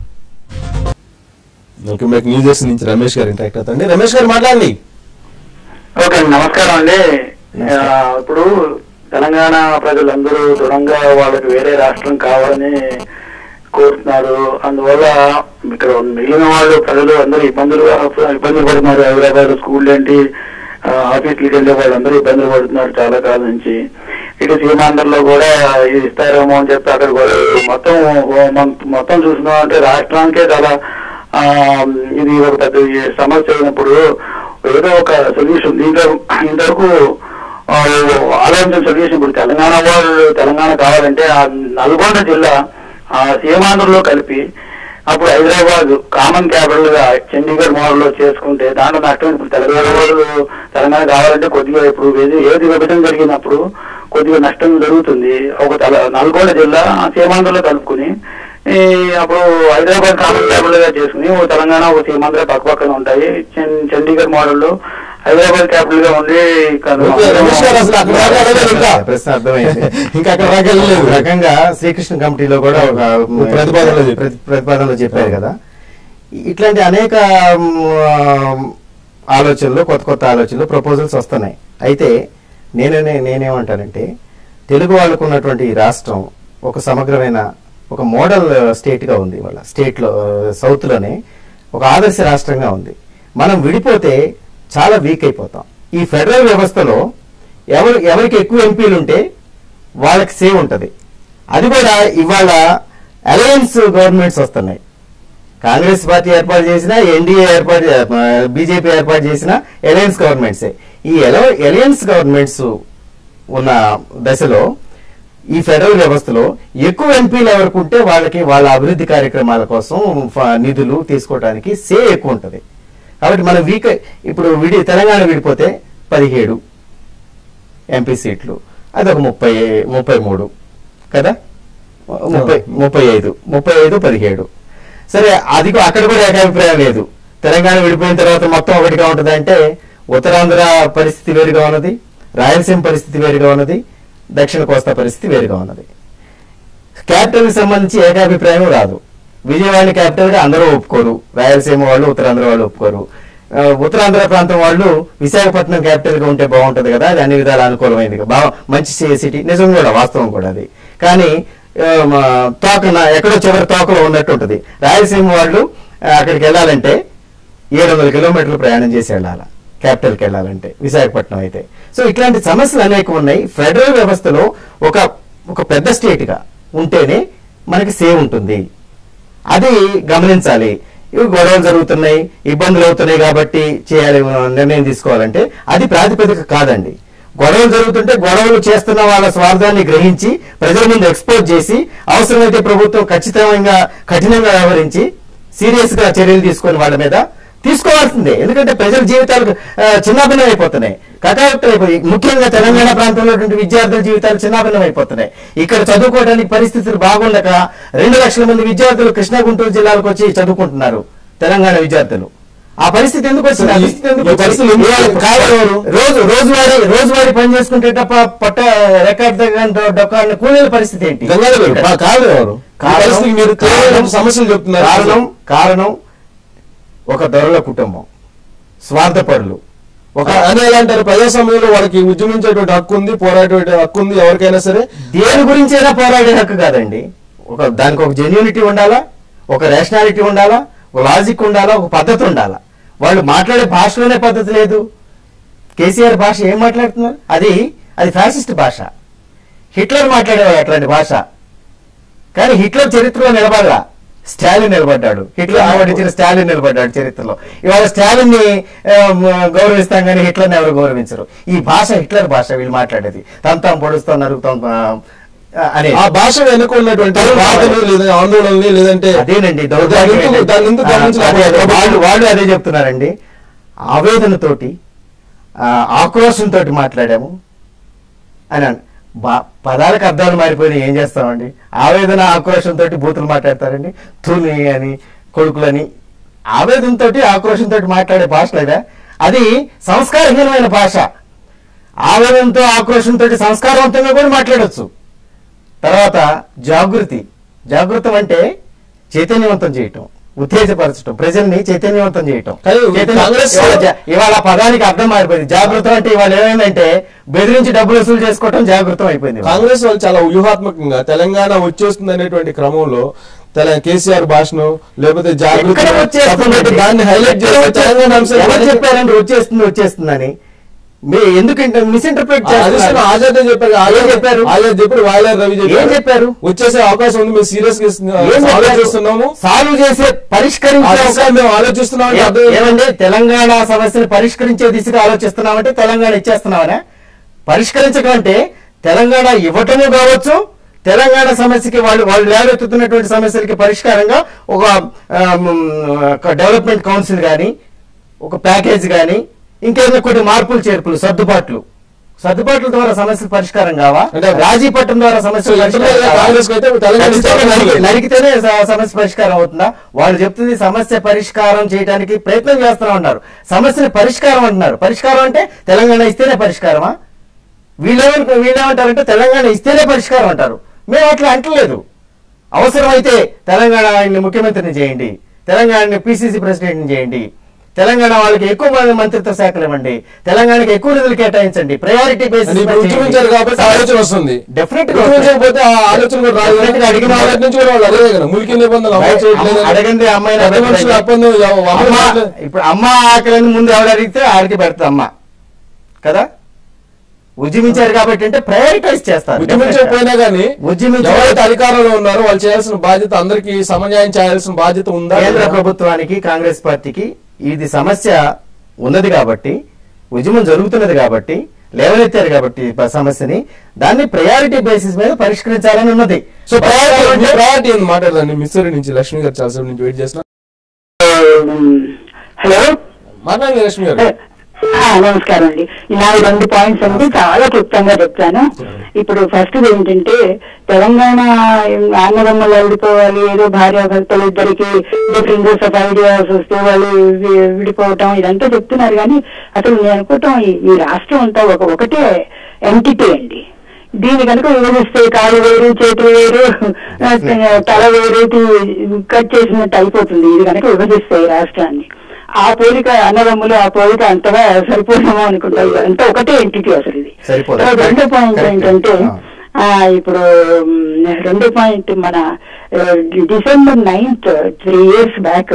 Speaker 1: welcome back news desk నుంచి రమేష్ గారు ఇంటరాక్ట్ అవుతండి రమేష్ గారు మాట్లాడండి
Speaker 4: ఓకే అండి నమస్కారం అండి ఆ, ఇప్పుడు తెలంగాణ ప్రజలందరూ దృఢంగా వాళ్ళకి వేరే రాష్ట్రం కావాలని కోరుతున్నారు అందువల్ల ఇక్కడ మిగిలిన వాళ్ళు ప్రజలు అందరూ ఇబ్బందులు ఇబ్బందులు పడుతున్నారు హైదరాబాద్ స్కూల్ ఏంటి ఆ, ఆఫీస్లకి వెళ్ళే వాళ్ళందరూ ఇబ్బందులు పడుతున్నారు చాలా కాలం నుంచి ఇటు సీమాంధ్రలో కూడా ఇది ఇస్తారేమో అని చెప్పి అక్కడ కూడా మొత్తం మొ- మొత్తం చూస్తున్నాం అంటే రాష్ట్రానికే చాలా ఆ, ఇది ఒక పెద్ద సమస్య అయినప్పుడు ఏదో ఒక సొల్యూషన్ దీంట్లో ఇంతవరకు ఆ, ఆలోచించిన సొల్యూషన్ ఇప్పుడు తెలంగాణ వాళ్ళు తెలంగాణ కావాలంటే ఆ నల్గొండ జిల్లా ఆ సీమాంధ్రలో కలిపి అప్పుడు హైదరాబాద్ కామన్ క్యాపిటల్ గా చండీగఢ్ మోడల్ లో చేసుకుంటే దాంట్లో నష్టం ఇప్పుడు తెలంగాణ వాళ్ళు తెలంగాణ కావాలంటే కొద్దిగా ఇప్పుడు ఏది ఏది విభజన జరిగినప్పుడు కొద్దిగా నష్టం జరుగుతుంది ఒక తెల నల్గొండ జిల్లా సీమాంధ్రలో కలుపుకుని ఈ అప్పుడు హైదరాబాద్ కామన్ క్యాపిటల్ గా చేసుకుని ఓ తెలంగాణ ఒక సీమాంధ్ర పక్క పక్కన ఉంటాయి చం- చండీగఢ్ మోడల్ లో హైదరాబాద్ క్యాపిటల్ గా ఉండి ఇక్కడ
Speaker 1: ఓకే, రమేష్ గారు అసలు అక్కడ దాకా వెళ్ళలేదు ఇంకా.
Speaker 3: ప్రశ్న అర్థమైంది
Speaker 1: ఇంకా అక్కడ దాకా వెళ్ళలేదు.
Speaker 3: ఒక రకంగా శ్రీకృష్ణ కమిటీలో కూడా ఒక
Speaker 1: ప్రతిపాదనలో చెప్పారు.
Speaker 3: ప్రతి- ప్రతిపాదనలో చెప్పారు కదా ఇట్లాంటి అనేక మ్, ఆలోచనలు కొత్త కొత్త ఆలోచనలు ప్రపోజల్స్ వస్తున్నాయి అయితే నేనే నేనేమంటానంటే తెలుగు వాళ్ళకు ఉన్నటువంటి ఈ రాష్ట్రం ఒక సమగ్రమైన ఒక మోడల్ స్టేట్గా ఉంది వాళ్ళ స్టేట్లో సౌత్లోనే ఒక ఆదర్శ రాష్ట్రంగా ఉంది మనం విడిపోతే చాలా వీక్ అయిపోతాం ఈ ఫెడరల్ వ్యవస్థలో ఎవరు ఎవరికి ఎక్కువ ఎంపీలు ఉంటే వాళ్ళకి సేవ్ ఉంటుంది అది కూడా ఇవాళ అలయన్స్ గవర్నమెంట్స్ వస్తున్నాయి కాంగ్రెస్ పార్టీ ఏర్పాటు చేసిన ఎన్డీఏ ఏర్పాటు బీజేపీ ఏర్పాటు చేసిన అలయన్స్ గవర్నమెంట్సే ఈ అలయన్స్ గవర్నమెంట్స్ ఉన్న దశలో ఈ ఫెడరల్ వ్యవస్థలో ఎక్కువ ఎంపీలు ఎవరికి ఉంటే వాళ్ళకి వాళ్ళ అభివృద్ధి కార్యక్రమాల కోసం ఫ- నిధులు తీసుకోవడానికి సే ఎక్కువ ఉంటుంది కాబట్టి మనం వీక్ ఇప్పుడు విడి తెలంగాణ విడిపోతే పదిహేడు ఎంపీ సీట్లు అదొక ముప్పై ముప్పై మూడు కదా ముప్పై ముప్పై ఐదు ముప్పై ఐదు పదిహేడు సరే అది కూ- అక్కడ కూడా ఏకాభిప్రాయం లేదు తెలంగాణ విడిపోయిన తర్వాత మొత్తం ఒకటిగా ఉంటుంది అంటే ఉత్తరాంధ్ర పరిస్థితి వేరుగా ఉన్నది రాయలసీమ పరిస్థితి వేరుగా ఉన్నది దక్షిణ కోస్తా పరిస్థితి వేరుగా ఉన్నది క్యాపిటల్ కి సంబంధించి ఏకాభిప్రాయం రాదు విజయవాడ క్యాపిటల్ గా అందరూ ఒప్పుకోరు రాయలసీమ వాళ్ళు ఉత్తరాంధ్ర వాళ్ళు ఒప్పుకోరు ఆ, ఉత్తరాంధ్ర ప్రాంతం వాళ్ళు విశాఖపట్నం క్యాపిటల్ గా ఉంటే బాగుంటది కదా అది అన్ని విధాలు అనుకూలమైంది కదా. బాగా మంచి సిటీ నిజం కూడా వాస్తవం కూడా అది కానీ ఆ, మా తోకన ఎక్కడో చివరి తోకలో ఉన్నట్టు ఉంటుంది రాయలసీమ వాళ్ళు ఆ, అక్కడికి వెళ్ళాలంటే ఏడు వందల కిలోమీటర్లు ప్రయాణం చేసి వెళ్ళాలి క్యాపిటల్కి వెళ్ళాలంటే విశాఖపట్నం అయితే సో ఇట్లాంటి సమస్యలు అనేక ఉన్నాయి ఫెడరల్ వ్యవస్థలో ఒక ఒక పెద్ద స్టేట్ గా ఉంటేనే మనకి సేవ్ ఉంటుంది అది గమనించాలి ఇవి గొడవలు జరుగుతున్నాయి ఇబ్బందులు అవుతున్నాయి కాబట్టి చేయాలి నిర్ణయం తీసుకోవాలంటే అది ప్రాతిపదిక కాదండి గొడవలు జరుగుతుంటే గొడవలు చేస్తున్న వాళ్ళ స్వార్థాన్ని గ్రహించి ప్రజల ముందు ఎక్స్పోజ్ చేసి అవసరమైతే ప్రభుత్వం ఖచ్చితంగా కఠినంగా వ్యవహరించి సీరియస్ గా చర్యలు తీసుకొని వాళ్ళ మీద తీసుకోవాల్సిందే ఎందుకంటే ప్రజల జీవితాలు ఆ, చిన్నాభిన్నం అయిపోతున్నాయి కటాక్ట్ అయిపోయి ముఖ్యంగా తెలంగాణ ప్రాంతంలో ఉన్నటువంటి విద్యార్థుల జీవితాలు చిన్నాభిన్నం అయిపోతున్నాయి ఇక్కడ చదువుకోవడానికి పరిస్థితులు బాగుండక రెండు లక్షల మంది విద్యార్థులు కృష్ణా గుంటూరు జిల్లాలకు వచ్చి చదువుకుంటున్నారు తెలంగాణ విద్యార్థులు ఆ పరిస్థితి ఎందుకు వచ్చింది ఆ
Speaker 1: ఈ-
Speaker 3: పరిస్థితి ఎందుకు
Speaker 1: ఈ పరిస్థితులు
Speaker 3: వచ్చింది?
Speaker 1: ఎందుకు
Speaker 3: ఇవాళ కాదు
Speaker 1: ఎవరు?
Speaker 3: రోజు రోజువారీ రోజువారీ పని చేసుకుంటే తప్ప పొట్ట రికార్డ్ డొక్కాడిన కూలీల పరిస్థితి ఏంటి
Speaker 1: గంగాధర్ గారు బా- కాదు ఎవరు ఈ
Speaker 3: కారణం-
Speaker 1: పరిస్థితికి మీరు తీవ్రమైన
Speaker 3: కారణం-
Speaker 1: సమస్యలు చెప్తున్నారు
Speaker 3: కారణం కారణం ఒక దొరల కుటుంబం స్వార్థపరులు ఒక
Speaker 1: ఒక అని ఎలా అంటారు ప్రజాస్వామ్యంలో వాళ్ళకి ఉద్యమించేటువంటి హక్కు ఉంది పోరాడే హక్కు ఉంది ఎవరికైనా సరే
Speaker 3: దేని గురించైనా పోరాడే హక్కు కాదండి ఒక దానికి ఒక జెన్యూనిటీ ఉండాలా ఒక రేషనాలిటీ ఉండాలా ఒక లాజిక్ ఉండాలా ఒక పద్ధతి ఉండాలా వాళ్ళు మాట్లాడే భాషలోనే పద్ధతి లేదు కేసీఆర్ భాష ఏం మాట్లాడుతున్నారు అది అది ఫ్యాసిస్ట్ భాష హిట్లర్ మాట్లాడేవాడు అట్లాంటి భాష కానీ హిట్లర్ చరిత్రలో నిలబడలా స్టాలిన్ నిలబడ్డాడు హిట్లర్ ఆమోదించిన స్టాలిన్ నిలబడ్డాడు చరిత్రలో ఇవాళ స్టాలిన్ ని ఆ, మ- గౌరవిస్తాం కానీ హిట్లర్ని ఎవరు గౌరవించరు ఈ భాష హిట్లర్ భాష వీళ్ళు మాట్లాడేది తంతాం పొడుస్తాం నరుగుతాం ఆ, అనే
Speaker 1: ఆ భాష వెనుక ఉన్నటువంటి బాధలు లేదా ఆందోళనని లేదంటే
Speaker 3: అదేనండి
Speaker 1: దాన్ని
Speaker 3: దౌర్భాగ్యం
Speaker 1: ఎందుకు-
Speaker 3: ఏంటంటే-
Speaker 1: దాన్ని ఎందుకు
Speaker 3: ఆ,
Speaker 1: గమనించలేకపోతే
Speaker 3: అదే, అదే.
Speaker 1: ప్రభుత్వం?
Speaker 3: వాళ్ళు వాళ్ళు అదే చెప్తున్నారండి ఆవేదనతోటి ఆ, ఆక్రోశంతో మాట్లాడాము అని అన్- బా- పదాలకు అర్థాలు మారిపోయినాయి ఏం చేస్తామండి ఆవేదన ఆక్రోశంతో బూతులు మాట్లాడతారండి తుని అని కొడుకులని ఆవేదనతో ఆక్రోశంతో మాట్లాడే భాష లేదా అది సంస్కారహీనమైన భాష ఆవేదనతో ఆక్రోశంతో సంస్కారవంతంగా కూడా మాట్లాడొచ్చు తర్వాత జాగృతి జాగృతం అంటే చైతన్యవంతం చేయటం ఉత్తేజపరచడం ప్రజల్ని చైతన్యవంతం చేయటం
Speaker 1: కానీ
Speaker 3: చైతన్య-
Speaker 1: కాంగ్రెస్
Speaker 3: ఇవాళ జా- ఇవాళ ఆ పదానికి అర్థం మారిపోయింది జాగృతం అంటే ఇవాళ ఏమైందంటే బెదిరించి డబ్బులు వసూలు చేసుకోవటం జాగృతం అయిపోయింది ఇవాళ.
Speaker 1: కాంగ్రెస్ వాళ్ళు చాలా వ్యూహాత్మకంగా తెలంగాణ వచ్చేస్తుంది అనేటువంటి క్రమంలో తెలంగాణ కేసీఆర్ భాషను లేకపోతే జాగృతి
Speaker 3: ఎక్కడ వచ్చేస్తుంది
Speaker 1: దాన్ని హైలైట్
Speaker 3: ఎక్కడ
Speaker 1: చేసి
Speaker 3: వచ్చేస్తుంది?
Speaker 1: తెలంగాణ అంశాన్ని
Speaker 3: ఎవరు చెప్పారండి వచ్చేస్తుంది వచ్చేస్తుందని మీ ఎందుకు మిస్ఇంటర్ప్రిట్
Speaker 1: అది సరే ఆజాద్ చెప్పారు ఆజాద్
Speaker 3: ఏం చెప్పారు?
Speaker 1: ఆజాద్ చెప్పారు వాయిలార్ రవి
Speaker 3: ఏం చెప్పారు?
Speaker 1: వచ్చేసే అవకాశం ఉంది మేము సీరియస్ గా
Speaker 3: ఏం
Speaker 1: ఆలోచిస్తున్నాము
Speaker 3: సాల్వ్ చేసే
Speaker 1: ఆ
Speaker 3: పరిష్కరించే
Speaker 1: దిశగా మేము ఆలోచిస్తున్నాం అంటే
Speaker 3: ఏ-
Speaker 1: అర్థం ఏంటి?
Speaker 3: ఏమండి తెలంగాణ సమస్యను పరిష్కరించే దిశగా ఆలోచిస్తున్నామంటే తెలంగాణ ఇచ్చేస్తున్నామనే పరిష్కరించడం అంటే తెలంగాణ ఇవ్వటము కావచ్చు తెలంగాణ సమస్యకి వాళ్ళు వాళ్ళు లేవెత్తుతున్నటువంటి సమస్యలకి పరిష్కారంగా ఒక డెవలప్మెంట్ కౌన్సిల్ కానీ ఒక ప్యాకేజ్ కానీ ఇంకేదైనా కొన్ని మార్పులు చేర్పులు సర్దుబాట్లు సర్దుబాట్ల ద్వారా సమస్యలు పరిష్కారం కావా
Speaker 1: అంటే
Speaker 3: రాజీ పట్టం ద్వారా
Speaker 1: సో
Speaker 3: సమస్యలు
Speaker 1: ఇంటర్నల్
Speaker 3: పరిష్కారం
Speaker 1: గా
Speaker 3: కావా?
Speaker 1: కాంగ్రెస్ కి అయితే తెలంగాణ
Speaker 3: ఖచ్చితంగా
Speaker 1: ఇస్తే
Speaker 3: నరికి- నరికితేనే స- సమస్య పరిష్కారం అవుతుందా వాళ్ళు చెప్తుంది సమస్య పరిష్కారం చేయడానికి ప్రయత్నం చేస్తున్నా ఉన్నారు సమస్యని పరిష్కారం అంటున్నారు పరిష్కారం అంటే తెలంగాణ ఇస్తేనే పరిష్కారమా వీళ్ళేమనుకో వీళ్ళేమంటారంటే తెలంగాణ ఇస్తేనే పరిష్కారం అంటారు మేము అట్లా అంటలేదు అవసరమైతే తెలంగాణ ఆయన్ని ముఖ్యమంత్రిని చేయండి తెలంగాణని పిసిసి ప్రెసిడెంట్ని చేయండి తెలంగాణ వాళ్ళకి ఎక్కువ మంది మంత్రిత్వ శాఖలు ఇవ్వండి తెలంగాణకి ఎక్కువ నిధులు కేటాయించండి ప్రయారిటీ
Speaker 1: అని ఇప్పుడు ఉద్యమించారు కాబట్టి ఆలోచన వస్తుంది
Speaker 3: డెఫినెట్
Speaker 1: ఉద్యమించకపోతే ఆ ఆలోచన కూడా రాదు
Speaker 3: Definitely గా అడిగిన
Speaker 1: మొదటి నుంచి కూడా వాళ్ళు అడిగే కదా ములికి నిబంధనలు అమలు చేయట్లేదు
Speaker 3: అడగండి అమ్మాయిని
Speaker 1: పెద్ద మనుషులు అప్పందు అమలు
Speaker 3: అమ్మ
Speaker 1: చేయట్లేదు.
Speaker 3: ఇప్పుడు అమ్మ ఆకలిని ముందు ఎవరు అడిగితే ఆడికి పెడతా అమ్మ కదా ఉద్యమించారు కాబట్టి అంటే ప్రయారిటైజ్ చేస్తారు
Speaker 1: ఉద్యమించకపోయినా కానీ
Speaker 3: ఉద్యమించ-
Speaker 1: ఎవరైతే అధికారంలో ఉన్నారో వాళ్ళు చేయాల్సిన బాధ్యత అందరికీ సమన్యాయం చేయాల్సిన బాధ్యత ఉందా
Speaker 3: కేంద్ర ప్రభుత్వానికి కాంగ్రెస్ పార్టీకి ఇది సమస్య ఉన్నది కాబట్టి ఉద్యమం జరుగుతున్నది కాబట్టి లేవనెత్తారు కాబట్టి ఈ ప- సమస్యని దాన్ని ప్రయారిటీ బేసిస్ మీద పరిష్కరించాలని ఉన్నది
Speaker 1: సో ప్రయారిటీ ప్రయారిటీ ఏంది మాట్లాడదండి మిస్సూరి నుంచి లక్ష్మి గారు చాలా సేపు నుంచి వెయిట్ చేస్తున్నా
Speaker 5: హలో
Speaker 1: మాట్లాడండి లక్ష్మి గారు
Speaker 5: ఆ, నమస్కారం అండి నా రెండు పాయింట్స్ అండి చాలా క్లుప్తంగా చెప్తాను ఇప్పుడు ఫస్ట్ ఏంటంటే తెలంగాణ ఆందోళనలు విడిపోవాలి ఏదో భార్య భర్తలు ఇద్దరికి డిఫరెన్సెస్ ఆఫ్ ఐడియాస్ వస్తే వాళ్ళు వి- విడిపోవటం ఇదంతా చెప్తున్నారు కానీ అసలు నేను అనుకోవటం ఈ- ఈ రాష్ట్రం అంతా ఒక ఒకటే ఎంటిటీ అండి దీన్ని కనుక విభజిస్తే కాలు వేరు చేతులు వేరు తల వేరు తీ- కట్ చేసినట్టు అయిపోతుంది ఇది కనుక విభజిస్తే ఈ రాష్ట్రాన్ని ఆ పోలిక అన్నదమ్ములు ఆ పోలిక అంతగా సరిపోతామో అనుకుంటా అంతా ఒకటే ఎంటిటీ అసలు ఇది
Speaker 3: సరిపోదు.
Speaker 5: తర్వాత రెండో పాయింట్
Speaker 3: Correct.
Speaker 5: ఏంటంటే
Speaker 3: ఆ.
Speaker 5: ఆ, ఇప్పుడు మ్, రెండో పాయింట్ మన ఆ, December ninth three years back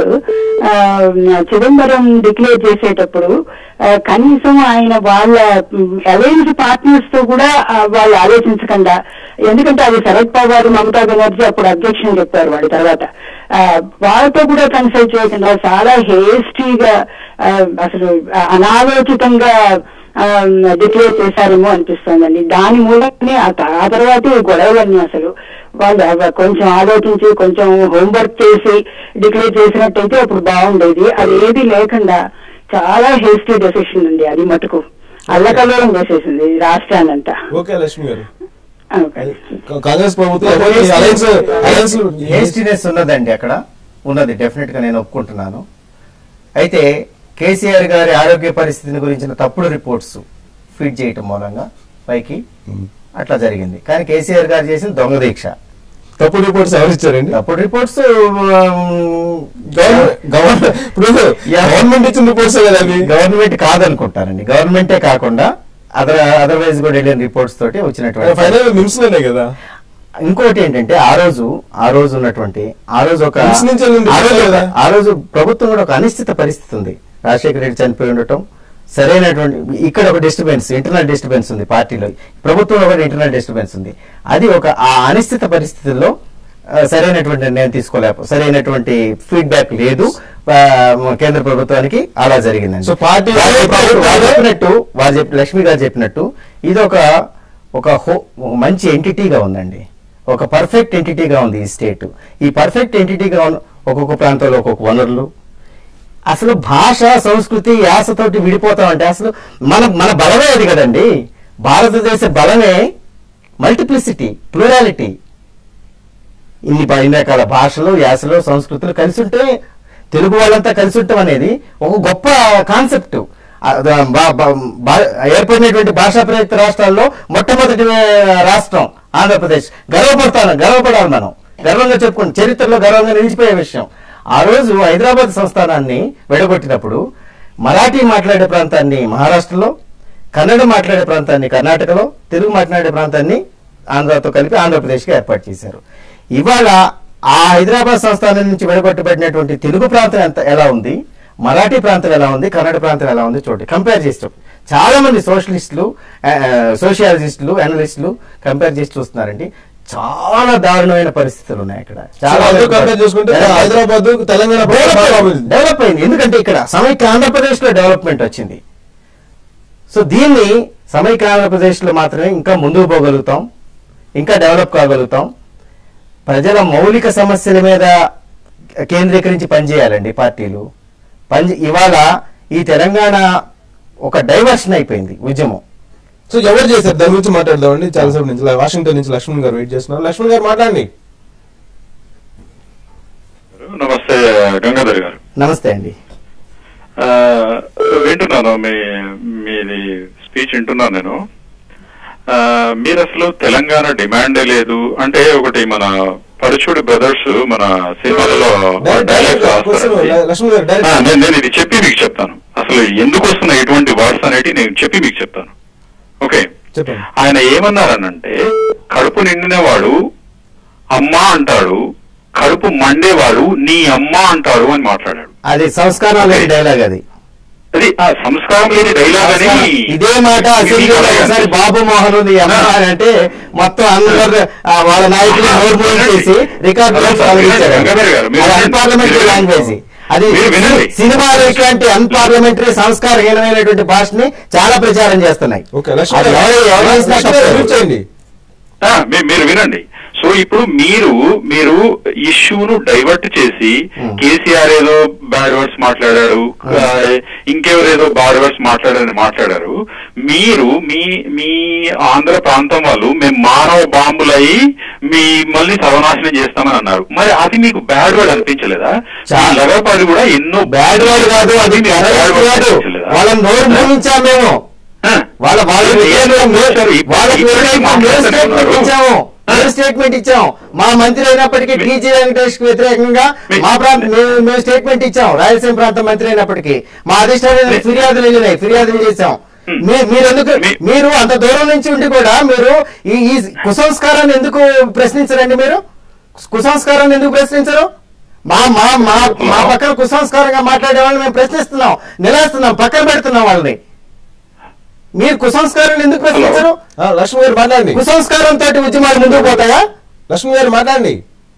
Speaker 5: Chidambaram declare చేసేటప్పుడు ఆ, కనీసం ఆయన వాళ్ళ అలయన్స్ పార్ట్నర్స్ తో కూడా ఆ, వాళ్ళు ఆలోచించకుండా ఎందుకంటే అది శరద్ పవార్ మమతా బెనర్జీ అప్పుడు అబ్జెక్షన్ చెప్పారు వాళ్ళ తర్వాత ఆ, వాళ్ళతో కూడా కన్సల్ట్ చేయకుండా చాలా హేస్టీగా అసలు అనాలోచితంగా డిక్లేర్ చేశారేమో అనిపిస్తోందండి దాని మూలంగానే ఆ త- ఆ తర్వాత ఈ గొడవలన్నీ అసలు వాళ్ళు అవ- కొంచెం ఆలోచించి కొంచెం హోంవర్క్ చేసి డిక్లేర్ చేసినట్టయితే అప్పుడు బాగుండేది అది ఏది లేకుండా చాలా హేస్టీ డెసిషన్ ఉంది అది మటుకు అల్లకల్లోలం చేసేసింది ఈ రాష్ట్రాన్నంతా
Speaker 1: ఓకే లక్ష్మి గారు
Speaker 5: ఓకే.
Speaker 1: కాంగ్రెస్ ప్రభుత్వం ఎవరికి అలయన్స్ అలయన్స్
Speaker 3: హేస్టినెస్ ఉన్నదండి అక్కడ ఉన్నది డెఫినెట్ గా నేను ఒప్పుకుంటున్నాను అయితే కేసీఆర్ గారి ఆరోగ్య పరిస్థితిని గురించిన తప్పుడు రిపోర్ట్స్ ఫీడ్ చేయటం మూలంగా పైకి అట్లా జరిగింది కానీ కేసీఆర్ గారు చేసిన దొంగ దీక్ష
Speaker 1: తప్పుడు రిపోర్ట్స్ ఎవరు ఇచ్చారండి
Speaker 3: తప్పుడు రిపోర్ట్స్
Speaker 1: గవర్నమెంట్ గవర్నమెంట్ ఇప్పుడు గవర్నమెంట్ ఇచ్చిన రిపోర్ట్స్ కదా అవి
Speaker 3: గవర్నమెంట్ కాదనుకుంటారండి గవర్నమెంటే కాకుండా అదర్ అదర్వైజ్ కూడా వెళ్ళిన రిపోర్ట్స్ తోటి వచ్చినటువంటి
Speaker 1: ఫైనల్ నిమ్స్ లోనే కదా
Speaker 3: ఇంకోటి ఏంటంటే ఆ రోజు ఆ రోజు ఉన్నటువంటి ఆ రోజు ఒక
Speaker 1: నిమ్స్ నుంచి వెళ్ళింది
Speaker 3: ఆ రోజు
Speaker 1: కదా?
Speaker 3: ఆ రోజు ప్రభుత్వం కూడా ఒక అనిశ్చిత పరిస్థితి ఉంది రాజశేఖర రెడ్డి చనిపోయి ఉండటం సరైనటువంటి ఇక్కడ ఒక డిస్టర్బెన్స్ ఇంటర్నల్ డిస్టర్బెన్స్ ఉంది పార్టీలో ప్రభుత్వంలో కూడా ఇంటర్నల్ డిస్టర్బెన్స్ ఉంది అది ఒక ఆ అనిశ్చిత పరిస్థితుల్లో ఆ, సరైనటువంటి నిర్ణయం తీసుకోలేక సరైనటువంటి ఫీడ్బ్యాక్ లేదు ఆ, కేంద్ర ప్రభుత్వానికి అలా జరిగిందండి
Speaker 1: సో పార్టీ
Speaker 3: వారు చెప్పినట్టు- వారు చెప్పినట్టు వారు చెప్పి లక్ష్మి గారు చెప్పినట్టు ఇది ఒక ఒక హో ఒక మంచి ఎంటిటీగా ఉందండి ఒక పర్ఫెక్ట్ ఎంటిటీగా ఉంది ఈ స్టేట్ ఈ పర్ఫెక్ట్ ఎంటిటీగా ఉన్న ఒక్కొక్క ప్రాంతంలో ఒక్కొక్క వనరులు అసలు భాష సంస్కృతి యాసతోటి విడిపోతామంటే అసలు మన మన బలమే అది కదండి భారతదేశ బలమే మల్టిప్లిసిటీ ప్లూరాలిటీ ఇన్ని బ- ఇన్ని రకాల భాషలు యాసలు సంస్కృతులు కలిసి ఉంటే తెలుగు వాళ్ళంతా కలిసి ఉండటం అనేది ఒక గొప్ప కాన్సెప్ట్ ఏర్పడినటువంటి భాషా ప్రయుక్త రాష్ట్రాల్లో మొట్టమొదటి ఆ, రాష్ట్రం ఆంధ్రప్రదేశ్ గర్వపడతాను గర్వపడాలి మనం గర్వంగా చెప్పుకోండి చరిత్రలో గర్వంగా నిలిచిపోయే విషయం ఆ రోజు హైదరాబాద్ సంస్థానాన్ని విడగొట్టినప్పుడు మరాఠీ మాట్లాడే ప్రాంతాన్ని మహారాష్ట్రలో కన్నడ మాట్లాడే ప్రాంతాన్ని కర్ణాటకలో తెలుగు మాట్లాడే ప్రాంతాన్ని ఆంధ్రతో కలిపి ఆంధ్రప్రదేశ్కి ఏర్పాటు చేశారు ఇవాళ ఆ హైదరాబాద్ సంస్థానం నుంచి విడగొట్టబడినటువంటి తెలుగు ప్రాంతం ఎంత ఎలా ఉంది మరాఠీ ప్రాంతం ఎలా ఉంది కన్నడ ప్రాంతం ఎలా ఉంది చూడండి కంపేర్ చేస్తాం చాలా మంది సోషలిస్టులు ఆ, సోషియాలజిస్టులు అనలిస్టులు కంపేర్ చేసి చూస్తున్నారండి చాలా దారుణమైన పరిస్థితులు ఉన్నాయి అక్కడ
Speaker 1: చాలా అందరూ కంపేర్ చేసుకుంటే హైదరాబాద్ తెలంగాణ బాగా అభివృద్ధి.
Speaker 3: డెవలప్ అయింది ఎందుకంటే ఇక్కడ సమైక్య ఆంధ్రప్రదేశ్ లో డెవలప్మెంట్ వచ్చింది సో దీన్ని సమైక్య ఆంధ్రప్రదేశ్ లో మాత్రమే ఇంకా ముందుకు పోగలుగుతాం ఇంకా డెవలప్ కాగలుగుతాం ప్రజల మౌలిక సమస్యల మీద కేంద్రీకరించి పనిచేయాలండి పార్టీలు పని ఇవాళ ఈ తెలంగాణ ఒక డైవర్షన్ అయిపోయింది ఉద్యమం
Speaker 1: సో ఎవరు చేశారు దాని గురించి మాట్లాడదామండి చాలాసేపు నుంచి వాషింగ్టన్ నుంచి లక్ష్మణ్ గారు వెయిట్ చేస్తున్నారు లక్ష్మణ్ గారు మాట్లాడండి
Speaker 6: నమస్తే గంగాధర్ గారు
Speaker 3: నమస్తే అండి
Speaker 6: ఆ, వింటున్నాను మీ మీది స్పీచ్ వింటున్నాను నేను ఆ, మీరు అసలు తెలంగాణ డిమాండే లేదు అంటే ఒకటి మన పరుచూడి బ్రదర్స్ మన సినిమాలలో
Speaker 1: డైరెక్ట్
Speaker 6: డైలాగ్స్
Speaker 1: డైరెక్ట్ క్వశ్చన్
Speaker 6: రాస్తారండి.
Speaker 1: లక్ష్మణ్ గారు
Speaker 6: ఆ,
Speaker 1: డైరెక్ట్
Speaker 6: నేను నేను ఇది చెప్పి మీకు చెప్తాను అసలు ఎందుకు వస్తున్నాయి ఎటువంటి వర్డ్స్ అనేటి నేను చెప్పి మీకు చెప్తాను ఓకే
Speaker 1: చెప్పండి
Speaker 6: ఆయన ఏమన్నారనంటే కడుపు నిండినవాడు అమ్మ అంటాడు కడుపు మండేవాడు నీ అమ్మ అంటాడు అని మాట్లాడాడు
Speaker 3: అది సంస్కారం లేని డైలాగ్ అది
Speaker 6: అది ఆ సంస్కారం లేని డైలాగ్ అని
Speaker 3: ఇదే మాట అసెంబ్లీలో ఒకసారి బాబు మోహన్ ఉంది అమ్మ అని అంటే మొత్తం అందరు ఆ, వాళ్ళ నాయకులు నోరు మూసేసి రికార్డు
Speaker 6: అదే సార్, గంగాధర్ గారు, మీరు వినండి.
Speaker 3: అన్పార్లమెంటరీ
Speaker 6: మీరు
Speaker 3: లాంగ్వేజ్ అది
Speaker 6: మీరు వినండి.
Speaker 3: సినిమాలు ఇట్లాంటి అన్పార్లమెంటరీ సంస్కారహీనమైనటువంటి భాషని చాలా ప్రచారం చేస్తున్నాయి
Speaker 1: ఓకే లక్ష్మణ్
Speaker 3: అది
Speaker 1: గారు
Speaker 3: ఎవరు- ఎవరు చేసినా
Speaker 1: లక్ష్మణ్ గారు
Speaker 3: తప్పే.
Speaker 1: మ్యూట్ చేయండి
Speaker 6: ఆ, మీ- మీరు వినండి సో ఇప్పుడు మీరు మీరు ఇష్యూను డైవర్ట్ చేసి కేసీఆర్ ఏదో బ్యాడ్ వర్డ్స్ మాట్లాడారు ఆ, ఇంకెవరేదో బ్యాడ్ వర్డ్స్ మాట్లాడారని మాట్లాడారు మీరు మీ మీ ఆంధ్ర ప్రాంతం వాళ్ళు మేము మానవ బాంబులయ్యి మిమ్మల్ని సర్వనాశనం చేస్తామని అన్నారు మరి అది మీకు బ్యాడ్ వర్డ్ అనిపించలేదా
Speaker 3: చాలా.
Speaker 6: లగపాది కూడా ఎన్నో
Speaker 3: బ్యాడ్ వర్డ్ కాదు అది
Speaker 6: మీకు
Speaker 3: bad
Speaker 6: bad
Speaker 3: word
Speaker 6: words
Speaker 3: కాదు
Speaker 6: అనిపించలేదా?
Speaker 3: వాళ్ళ నోరు మూయించాం మేము
Speaker 6: ఆ.
Speaker 3: వాళ్ళ వాళ్ళ
Speaker 6: మీరు ఏం మాట్లాడతారు?
Speaker 3: వాళ్ళకి
Speaker 6: ఇప్పుడు
Speaker 3: వ్యతిరేకంగా
Speaker 6: మాట్లాడుతున్నారు.
Speaker 3: మేము స్టేట్మెంట్ ఇచ్చాము మేము స్టేట్మెంట్ ఇచ్చాం మా మంత్రి అయినప్పటికీ టీజీ వెంకటేష్ కు వ్యతిరేకంగా
Speaker 6: మీ-
Speaker 3: మా ప్రాంతం మేము మేము స్టేట్మెంట్ ఇచ్చాం రాయలసీమ ప్రాంతం మంత్రి అయినప్పటికీ మా అధిష్టానం
Speaker 6: మీ-
Speaker 3: ఫిర్యాదులు వెళ్ళినాయి ఫిర్యాదులు చేశాం
Speaker 6: హ్మ్.
Speaker 3: మీ- మీరు ఎందుకు
Speaker 6: మీ-
Speaker 3: మీరు అంత దూరం నుంచి ఉండి కూడా మీరు ఈ ఈ కుసంస్కారాన్ని ఎందుకు ప్రశ్నించరండి మీరు కుసంస్కారాన్ని ఎందుకు ప్రశ్నించరు మా మా మా మా పక్కన కుసంస్కారంగా మాట్లాడే వాళ్ళని మేము ప్రశ్నిస్తున్నాం నిలేస్తున్నాం పక్కన పెడుతున్నాం వాళ్ళని మీరు కుసంస్కారాన్ని ఎందుకు ప్రశ్నించరు
Speaker 1: ఆ, లక్ష్మణ్ గారు మాట్లాడండి
Speaker 3: కుసంస్కారం తోటి ఉద్యమాలు ముందుకు పోతాయా
Speaker 1: లక్ష్మణ్ గారు మాట్లాడండి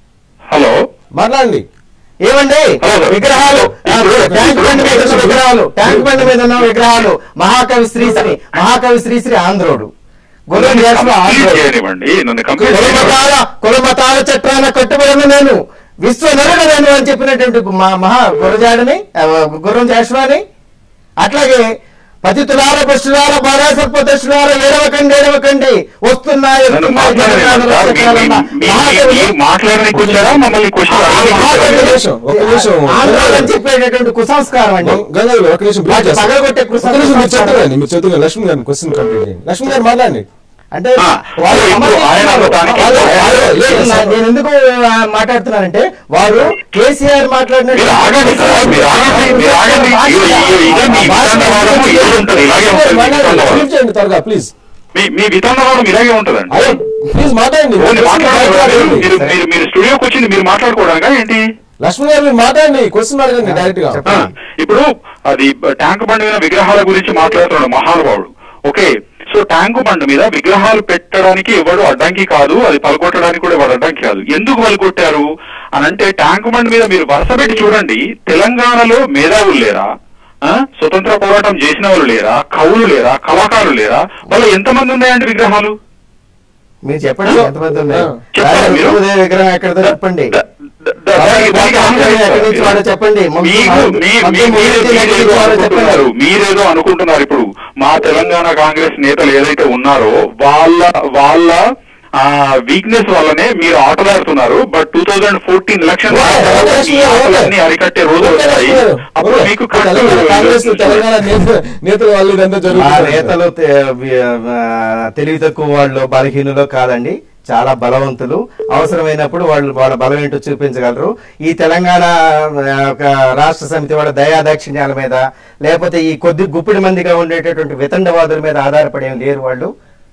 Speaker 6: హలో
Speaker 1: మాట్లాడండి
Speaker 3: ఏమండి
Speaker 6: హలో.
Speaker 3: విగ్రహాలు ఆ,
Speaker 6: ఇప్పుడు-
Speaker 3: ట్యాంక్ బండ్ మీద ఉన్న విగ్రహాలు ట్యాంక్ బండ్ మీద ఉన్న విగ్రహాలు మహాకవి శ్రీశ్రీ మహాకవి శ్రీశ్రీ ఆంధ్రోడు గుర్రం
Speaker 6: నన్ను
Speaker 3: చేసిన
Speaker 6: complete
Speaker 3: ఆంధ్రోడు
Speaker 6: చేయనివ్వండి నన్ను కంప్లీట్
Speaker 3: కులమతాల కులమతాల చట్టాన కట్టుబడిన నేను విశ్వ నరుడను అని చెప్పినటువంటి మా మహా గురజాడని ఆ, గుర్రం జాషువాని అట్లాగే పతితులార పశులార బారాసర్పదశులార ఏడవకండి ఏడవకండి వస్తున్నాయి
Speaker 6: నన్ను
Speaker 3: వస్తున్నాయి
Speaker 6: మాట్లాడనివ్వండి సార్. మీ-
Speaker 3: జగన్నాథ
Speaker 6: మీ- మీ-
Speaker 3: మహాకవి
Speaker 6: మీరు మాట్లాడడానికి వచ్చారా మమ్మల్ని క్వశ్చన్
Speaker 3: ఆ మహాకవి
Speaker 1: ఒక నిమిషం, ఒక నిమిషం.
Speaker 3: ఆంధ్రోడు అని చెప్పేటటువంటి కుసంస్కారం అండి
Speaker 1: గంగాధర్ గారు ఒక నిమిషం బ్రేక్
Speaker 3: వాటి
Speaker 1: చేస్తాను.
Speaker 3: పగలగొట్టే
Speaker 1: ఒక నిమిషం మీరు
Speaker 3: కుసంస్కారం.
Speaker 1: చెప్తారండి మీరు చెప్తున్నారు లక్ష్మణ్ గారిని క్వశ్చన్ కంప్లీట్ చేయండి లక్ష్మణ్ గారు మాట్లాడండి
Speaker 3: అంటే
Speaker 6: ఆ,
Speaker 3: వాళ్ళు
Speaker 6: ఇప్పుడు ఆయన అనటానికి-
Speaker 3: వాళ్ళు- వాళ్ళు-
Speaker 1: లేదు,
Speaker 3: నేను-
Speaker 1: సార్.
Speaker 3: నేను ఎందుకు ఆ, మాట్లాడుతున్నానంటే వారు కేసీఆర్ మాట్లాడిన
Speaker 6: మీరు ఆగండి సార్, మీరు ఆగండి, మీరు ఆగండి. ఇగో, ఇగో, ఇదే మీ విధానవాదము ఇదే ఉంటుంది, ఇలాగే ఉంటుంది మీ విధానవాదం.
Speaker 1: Brief చేయండి త్వరగా ప్లీజ్
Speaker 6: మీ మీ విధానవాదం ఇలాగే ఉంటుందండి
Speaker 1: అయ్యో ప్లీజ్ మాట్లాడండి
Speaker 6: ఓన్లీ మాట్లాడాలి
Speaker 1: మాట్లాడండి.
Speaker 6: మీరు మీరు మీరు స్టూడియోకి వచ్చింది మీరు మాట్లాడుకోవడానికా ఏంటి
Speaker 1: లక్ష్మణ్ గారు మీరు మాట్లాడండి క్వశ్చన్ అడగండి డైరెక్ట్ గా
Speaker 6: ఆ, ఇప్పుడు అది ట్యాంక్ బండ్ మీద విగ్రహాల గురించి మాట్లాడుతున్నాడు మహానుభావుడు ఓకే సో ట్యాంకు బండ్ మీద విగ్రహాలు పెట్టడానికి ఎవడు అడ్డంకి కాదు అది పలకొట్టడానికి కూడా ఎవడు అడ్డంకి కాదు ఎందుకు పలకొట్టారు అని అంటే ట్యాంకు బండ్ మీద మీరు వరుస పెట్టి చూడండి తెలంగాణలో మేధావులు లేరా ఆ? స్వతంత్ర పోరాటం చేసిన వాళ్ళు లేరా కవులు లేరా కళాకారులు లేరా వాళ్ళు ఎంతమంది ఉన్నాయండి విగ్రహాలు
Speaker 3: మీరు చెప్పండి ఎంతమంది ఉన్నాయి
Speaker 1: ఆ.
Speaker 6: చెప్పండి
Speaker 3: రాజా
Speaker 6: మీరు.
Speaker 3: రుక్మిణి విగ్రహం ఎక్కడదో చెప్పండి
Speaker 6: ద- ద- ద- దానికి- దానికి ఆన్సర్
Speaker 3: ఎక్కడి నుంచి వాడో చెప్పండి మొత్తం
Speaker 6: మీకు
Speaker 3: మొత్తం
Speaker 6: మీ- మీ-
Speaker 3: మొత్తం
Speaker 6: మీరే-
Speaker 3: ఎక్కడి నుంచి
Speaker 6: మీరేదో
Speaker 3: వాడో
Speaker 6: అనుకుంటున్నారు
Speaker 3: చెప్పండి
Speaker 6: మీరేదో అనుకుంటున్నారు ఇప్పుడు మా తెలంగాణ కాంగ్రెస్ నేతలు ఏదైతే ఉన్నారో వాళ్ళ వాళ్ళ వీక్నెస్ వల్లనే మీరు ఆటలాడుతున్నారు but two thousand fourteen election ఆటలన్నీ అరికట్టే రోజులు వస్తాయి అప్పుడు మీకు
Speaker 1: తెలంగాణ కాంగ్రెస్ తెలంగాణ నేత- నేతల వాళ్ళు ఇదంతా
Speaker 3: మా
Speaker 1: జరుగుతుంది
Speaker 3: నేతలు తె- వి- ఆ, తెలివి తక్కువ వాళ్ళు బలహీనులు కాదండి చాలా బలవంతులు అవసరమైనప్పుడు వాళ్ళు వాళ్ళ బలం ఏంటో చూపించగలరు ఈ తెలంగాణ ఆ, ఒక రాష్ట్ర సమితి వాళ్ళ దయా దాక్షిణ్యాల మీద లేకపోతే ఈ కొద్ది గుప్పిడి మందిగా ఉండేటటువంటి వితండవాదుల మీద ఆధారపడే లేరు వాళ్ళు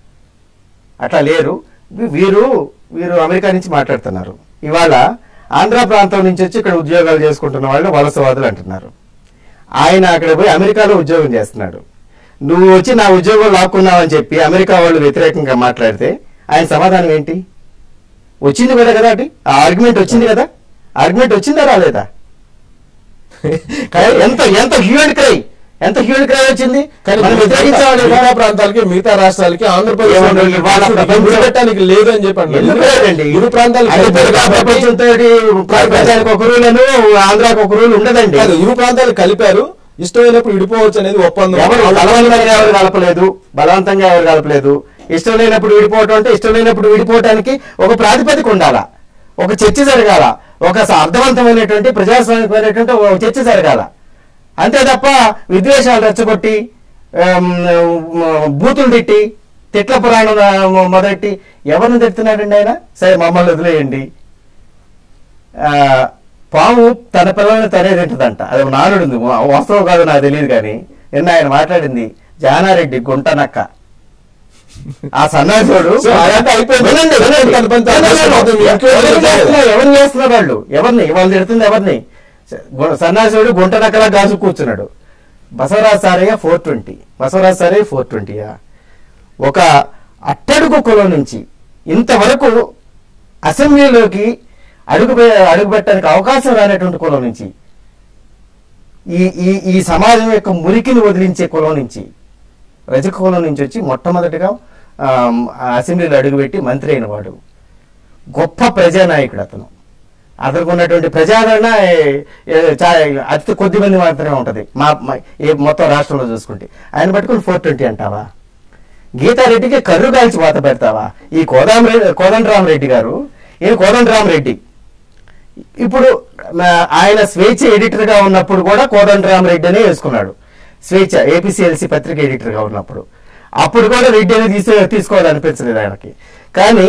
Speaker 3: అట్లా లేరు వీ- వీరు వీరు అమెరికా నుంచి మాట్లాడుతున్నారు ఇవాళ ఆంధ్ర ప్రాంతం నుంచి వచ్చి ఇక్కడ ఉద్యోగాలు చేసుకుంటున్న వాళ్ళు వలసవాదులు అంటున్నారు ఆయన అక్కడ పోయి అమెరికాలో ఉద్యోగం చేస్తున్నాడు నువ్వు వచ్చి నా ఉద్యోగం లాక్కున్నావని చెప్పి అమెరికా వాళ్ళు వ్యతిరేకంగా మాట్లాడితే ఆయన సమాధానం ఏంటి వచ్చింది కూడా కదా అటు ఆ ఆర్గ్యుమెంట్ వచ్చింది కదా ఆర్గ్యుమెంట్ వచ్చిందా రాలేదా కానీ ఎంత ఎంత హ్యూమన్ క్రై ఎంత హ్యూమన్ క్రై వచ్చింది
Speaker 1: కానీ
Speaker 3: మనం వ్యతిరేకించామా లేదా?
Speaker 1: మిగతా ప్రాంతాలకి మిగతా రాష్ట్రాలకి ఆంధ్రప్రదేశ్
Speaker 3: ఏమన్నా
Speaker 1: వాళ్ళు
Speaker 3: ఇవాళ ప్రపంచం-
Speaker 1: విడిపెట్టడానికి లేదు అని చెప్పండి
Speaker 3: ఎందుకు లేదండి?
Speaker 1: ఇరు ప్రాంతాలు
Speaker 3: అన్ని
Speaker 1: కలిపారు
Speaker 3: తెలుగు
Speaker 1: కాబట్టి-
Speaker 3: ప్రపంచంతో ప్రపంచానికి ఒక రూలను ఆంధ్రాకి ఒక రూల్ ఉండదండి
Speaker 1: కాదు ఇరు ప్రాంతాలు కలిపారు ఇష్టమైనప్పుడు విడిపోవచ్చు అనేది ఒప్పందం
Speaker 3: ఎవరు బలవంతంగా ఎవరు కలపలేదు బలవంతంగా ఎవరు కలపలేదు ఇష్టం లేనప్పుడు విడిపోవటం అంటే ఇష్టం లేనప్పుడు విడిపోవటానికి ఒక ప్రాతిపదిక ఉండాలా ఒక చర్చ జరగాల ఒక స- అర్థవంతమైనటువంటి ప్రజాస్వామికమైనటువంటి ఒక చర్చ జరగాల అంతే తప్ప విద్వేషాలు రెచ్చగొట్టి ఆమ్, బూతులు తిట్టి తిట్ల పురాణం ఆ, మొదటి ఎవరిని తిడుతున్నాడండి ఆయన సరే మమ్మల్ని వదిలేయండి ఆ, పాము తన పిల్లల్ని తనే తింటదంట అది ఒక నానుడు ఉంది వా- వాస్తవం కాదు నాకు తెలియదు కానీ నిన్న ఆయన మాట్లాడింది జానారెడ్డి గుంటనక్క ఆ సన్నాసుడు
Speaker 1: సో అదంతా అయిపోయింది.
Speaker 3: వినండి, వినండి.
Speaker 1: తన పని తాను చేసుకుంటుంది. ఇంకేం
Speaker 3: ఎవరిని
Speaker 1: లేదు.
Speaker 3: చేస్తున్నారు? ఎవరిని చేస్తున్నారు వాళ్ళు ఎవరిని వాళ్ళు తిడుతుంది ఎవరిని గు- సన్నాసుడు గుంట నక్కలా గాసు కూర్చున్నాడు Basavaraj Saraiah four twenty Basavaraj Saraiah four ట్వంటీయా ఒక అట్టడుగు కులం నుంచి ఇంతవరకు అసెంబ్లీలోకి అడుగు పె- అడుగు పెట్టడానికి అవకాశం రానటువంటి కులం నుంచి ఈ ఈ ఈ సమాజం యొక్క మురికిని వదిలించే కులం నుంచి రజక కులం నుంచి వచ్చి మొట్టమొదటిగా ఆమ్, ఆ అసెంబ్లీలో అడుగుపెట్టి మంత్రి అయిన వాడు గొప్ప ప్రజానాయకుడు అతను అతనికి ఉన్నటువంటి ప్రజాదరణ ఏ- ఏ- చా- అతి కొద్ది మంది మాత్రమే ఉంటది మా మా- ఏ మొత్తం రాష్ట్రంలో చూసుకుంటే ఆయన పట్టుకుని ఫోర్ ట్వంటీ అంటావా గీతారెడ్డికి కర్రు కాల్చి వాత పెడతావా ఈ కోదండరెడ్డి కోదండరామరెడ్డి గారు ఈయన కోదండరామరెడ్డి ఇప్పుడు మా- ఆయన స్వేచ్ఛ ఎడిటర్ గా ఉన్నప్పుడు కూడా కోదండరామరెడ్డి అనే వేసుకున్నాడు స్వేచ్ఛ ఏపీసీఎల్సీ పత్రిక ఎడిటర్ గా ఉన్నప్పుడు అప్పుడు కూడా రెడ్డి అని తీసే తీసుకోవాలనిపించలేదు ఆయనకి కానీ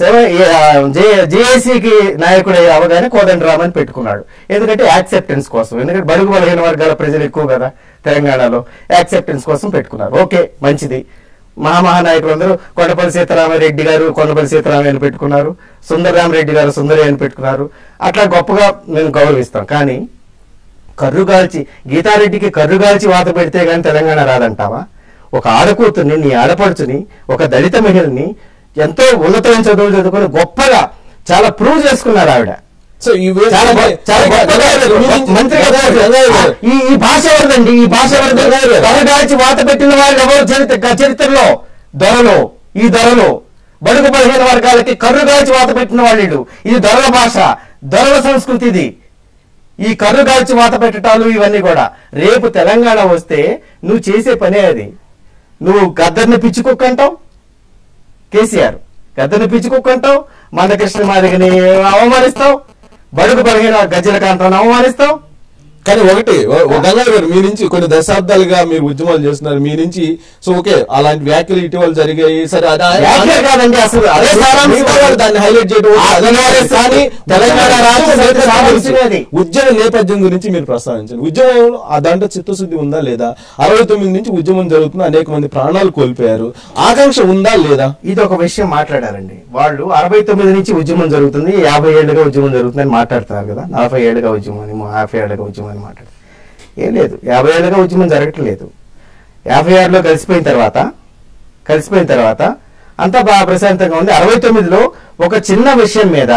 Speaker 3: జేఏసీకి నాయకుడు అవగానే కోదండరామ్ అని పెట్టుకున్నాడు ఎందుకంటే యాక్సెప్టెన్స్ కోసం ఎందుకంటే బడుగు బలహీన వర్గాల ప్రజలు ఎక్కువ కదా తెలంగాణలో యాక్సెప్టెన్స్ కోసం పెట్టుకున్నారు ఓకే మంచిది మహామహానాయకులందరూ కొండపల్లి సీతారామరెడ్డి గారు కొండపల్లి సీతారామయ్య అని పెట్టుకున్నారు సుందరరామరెడ్డి గారు సుందరి అని పెట్టుకున్నారు అట్లా గొప్పగా మేము గౌరవిస్తాం కానీ కర్రుగాల్చి గీతారెడ్డికి కర్రుగాల్చి వాత పెడితే గాని తెలంగాణ రాదంటావా ఒక ఆడకూతుర్ని నీ ఆడపడుచుని ఒక దళిత మహిళని ఎంతో ఉన్నతమైన చదువులు చదువుకొని గొప్పగా చాలా ప్రూవ్ చేసుకున్నారు ఆవిడ
Speaker 1: సో ఈ వే-
Speaker 3: చాలా గొ- చాలా గొప్పగా మంత్రిగా చేశారు. ఈ ఈ భాష ఎవరిదండి ఈ భాష ఎవరిది కర్రుగాల్చి వాత పెట్టిన వాళ్ళు ఎవరు చరిత్ర చరిత్రలో దొరలు ఈ దొరలు బడుగు బలహీన వర్గాలకి కర్రుగాల్చి వాత పెట్టిన వాళ్ళు ఇది దొరల భాష దొరల సంస్కృతి ఇది ఈ కర్రు కాల్చి వాత పెట్టటాలు ఇవన్నీ కూడా రేపు తెలంగాణ వస్తే నువ్వు చేసే పనే అది నువ్వు గద్దర్ని పిచ్చుకుక్కంటావు కేసీఆర్ గద్దర్ని పిచ్చుకుక్కంటావు మందకృష్ణ మాదిగని అవమానిస్తావు బడుగు బలహీన గజ్జల కాంతాన్ని అవమానిస్తావు
Speaker 1: కానీ ఒకటి ఓ- ఓ గంగాధర్ గారు మీ నుంచి కొన్ని దశాబ్దాలుగా మీరు ఉద్యమాలు చేస్తున్నారు మీ నుంచి సో ఓకే అలాంటి వ్యాఖ్యలు ఇటీవల జరిగాయి సరే అది ఆ-
Speaker 3: వ్యాఖ్యలు కాదండి అసలు అదే సారాంశం.
Speaker 1: మీ వాళ్ళు దాన్ని హైలైట్ చేయడం
Speaker 3: ఆ
Speaker 1: అదే
Speaker 3: టీఆర్ఎస్
Speaker 1: కానీ
Speaker 3: తెలంగాణ రాష్ట్ర సమితి సారాంశమే అది.
Speaker 1: ఉద్యమ నేపథ్యం గురించి మీరు ప్రస్తావించండి ఉద్యమంలో ఆ దాంట్లో చిత్తశుద్ధి ఉందా లేదా అరవై తొమ్మిది నుంచి ఉద్యమం జరుగుతుంది అనేక మంది ప్రాణాలు కోల్పోయారు ఆకాంక్ష ఉందా లేదా
Speaker 3: ఇది ఒక విషయం మాట్లాడారండి వాళ్ళు అరవై తొమ్మిది నుంచి ఉద్యమం జరుగుతుంది యాభై ఏళ్ళుగా ఉద్యమం జరుగుతుందని మాట్లాడుతున్నారు కదా నలభై ఏళ్ళుగా ఉద్యమం అని యాభై ఏళ్ళుగా ఉద్యమం అని మాట్లాడుతున్నారు ఏం లేదు యాభై ఏళ్ళుగా ఉద్యమం జరగట్లేదు యాభై ఆరులో కలిసిపోయిన తర్వాత కలిసిపోయిన తర్వాత అంతా బాగా ప్రశాంతంగా ఉంది అరవై తొమ్మిదిలో ఒక చిన్న విషయం మీద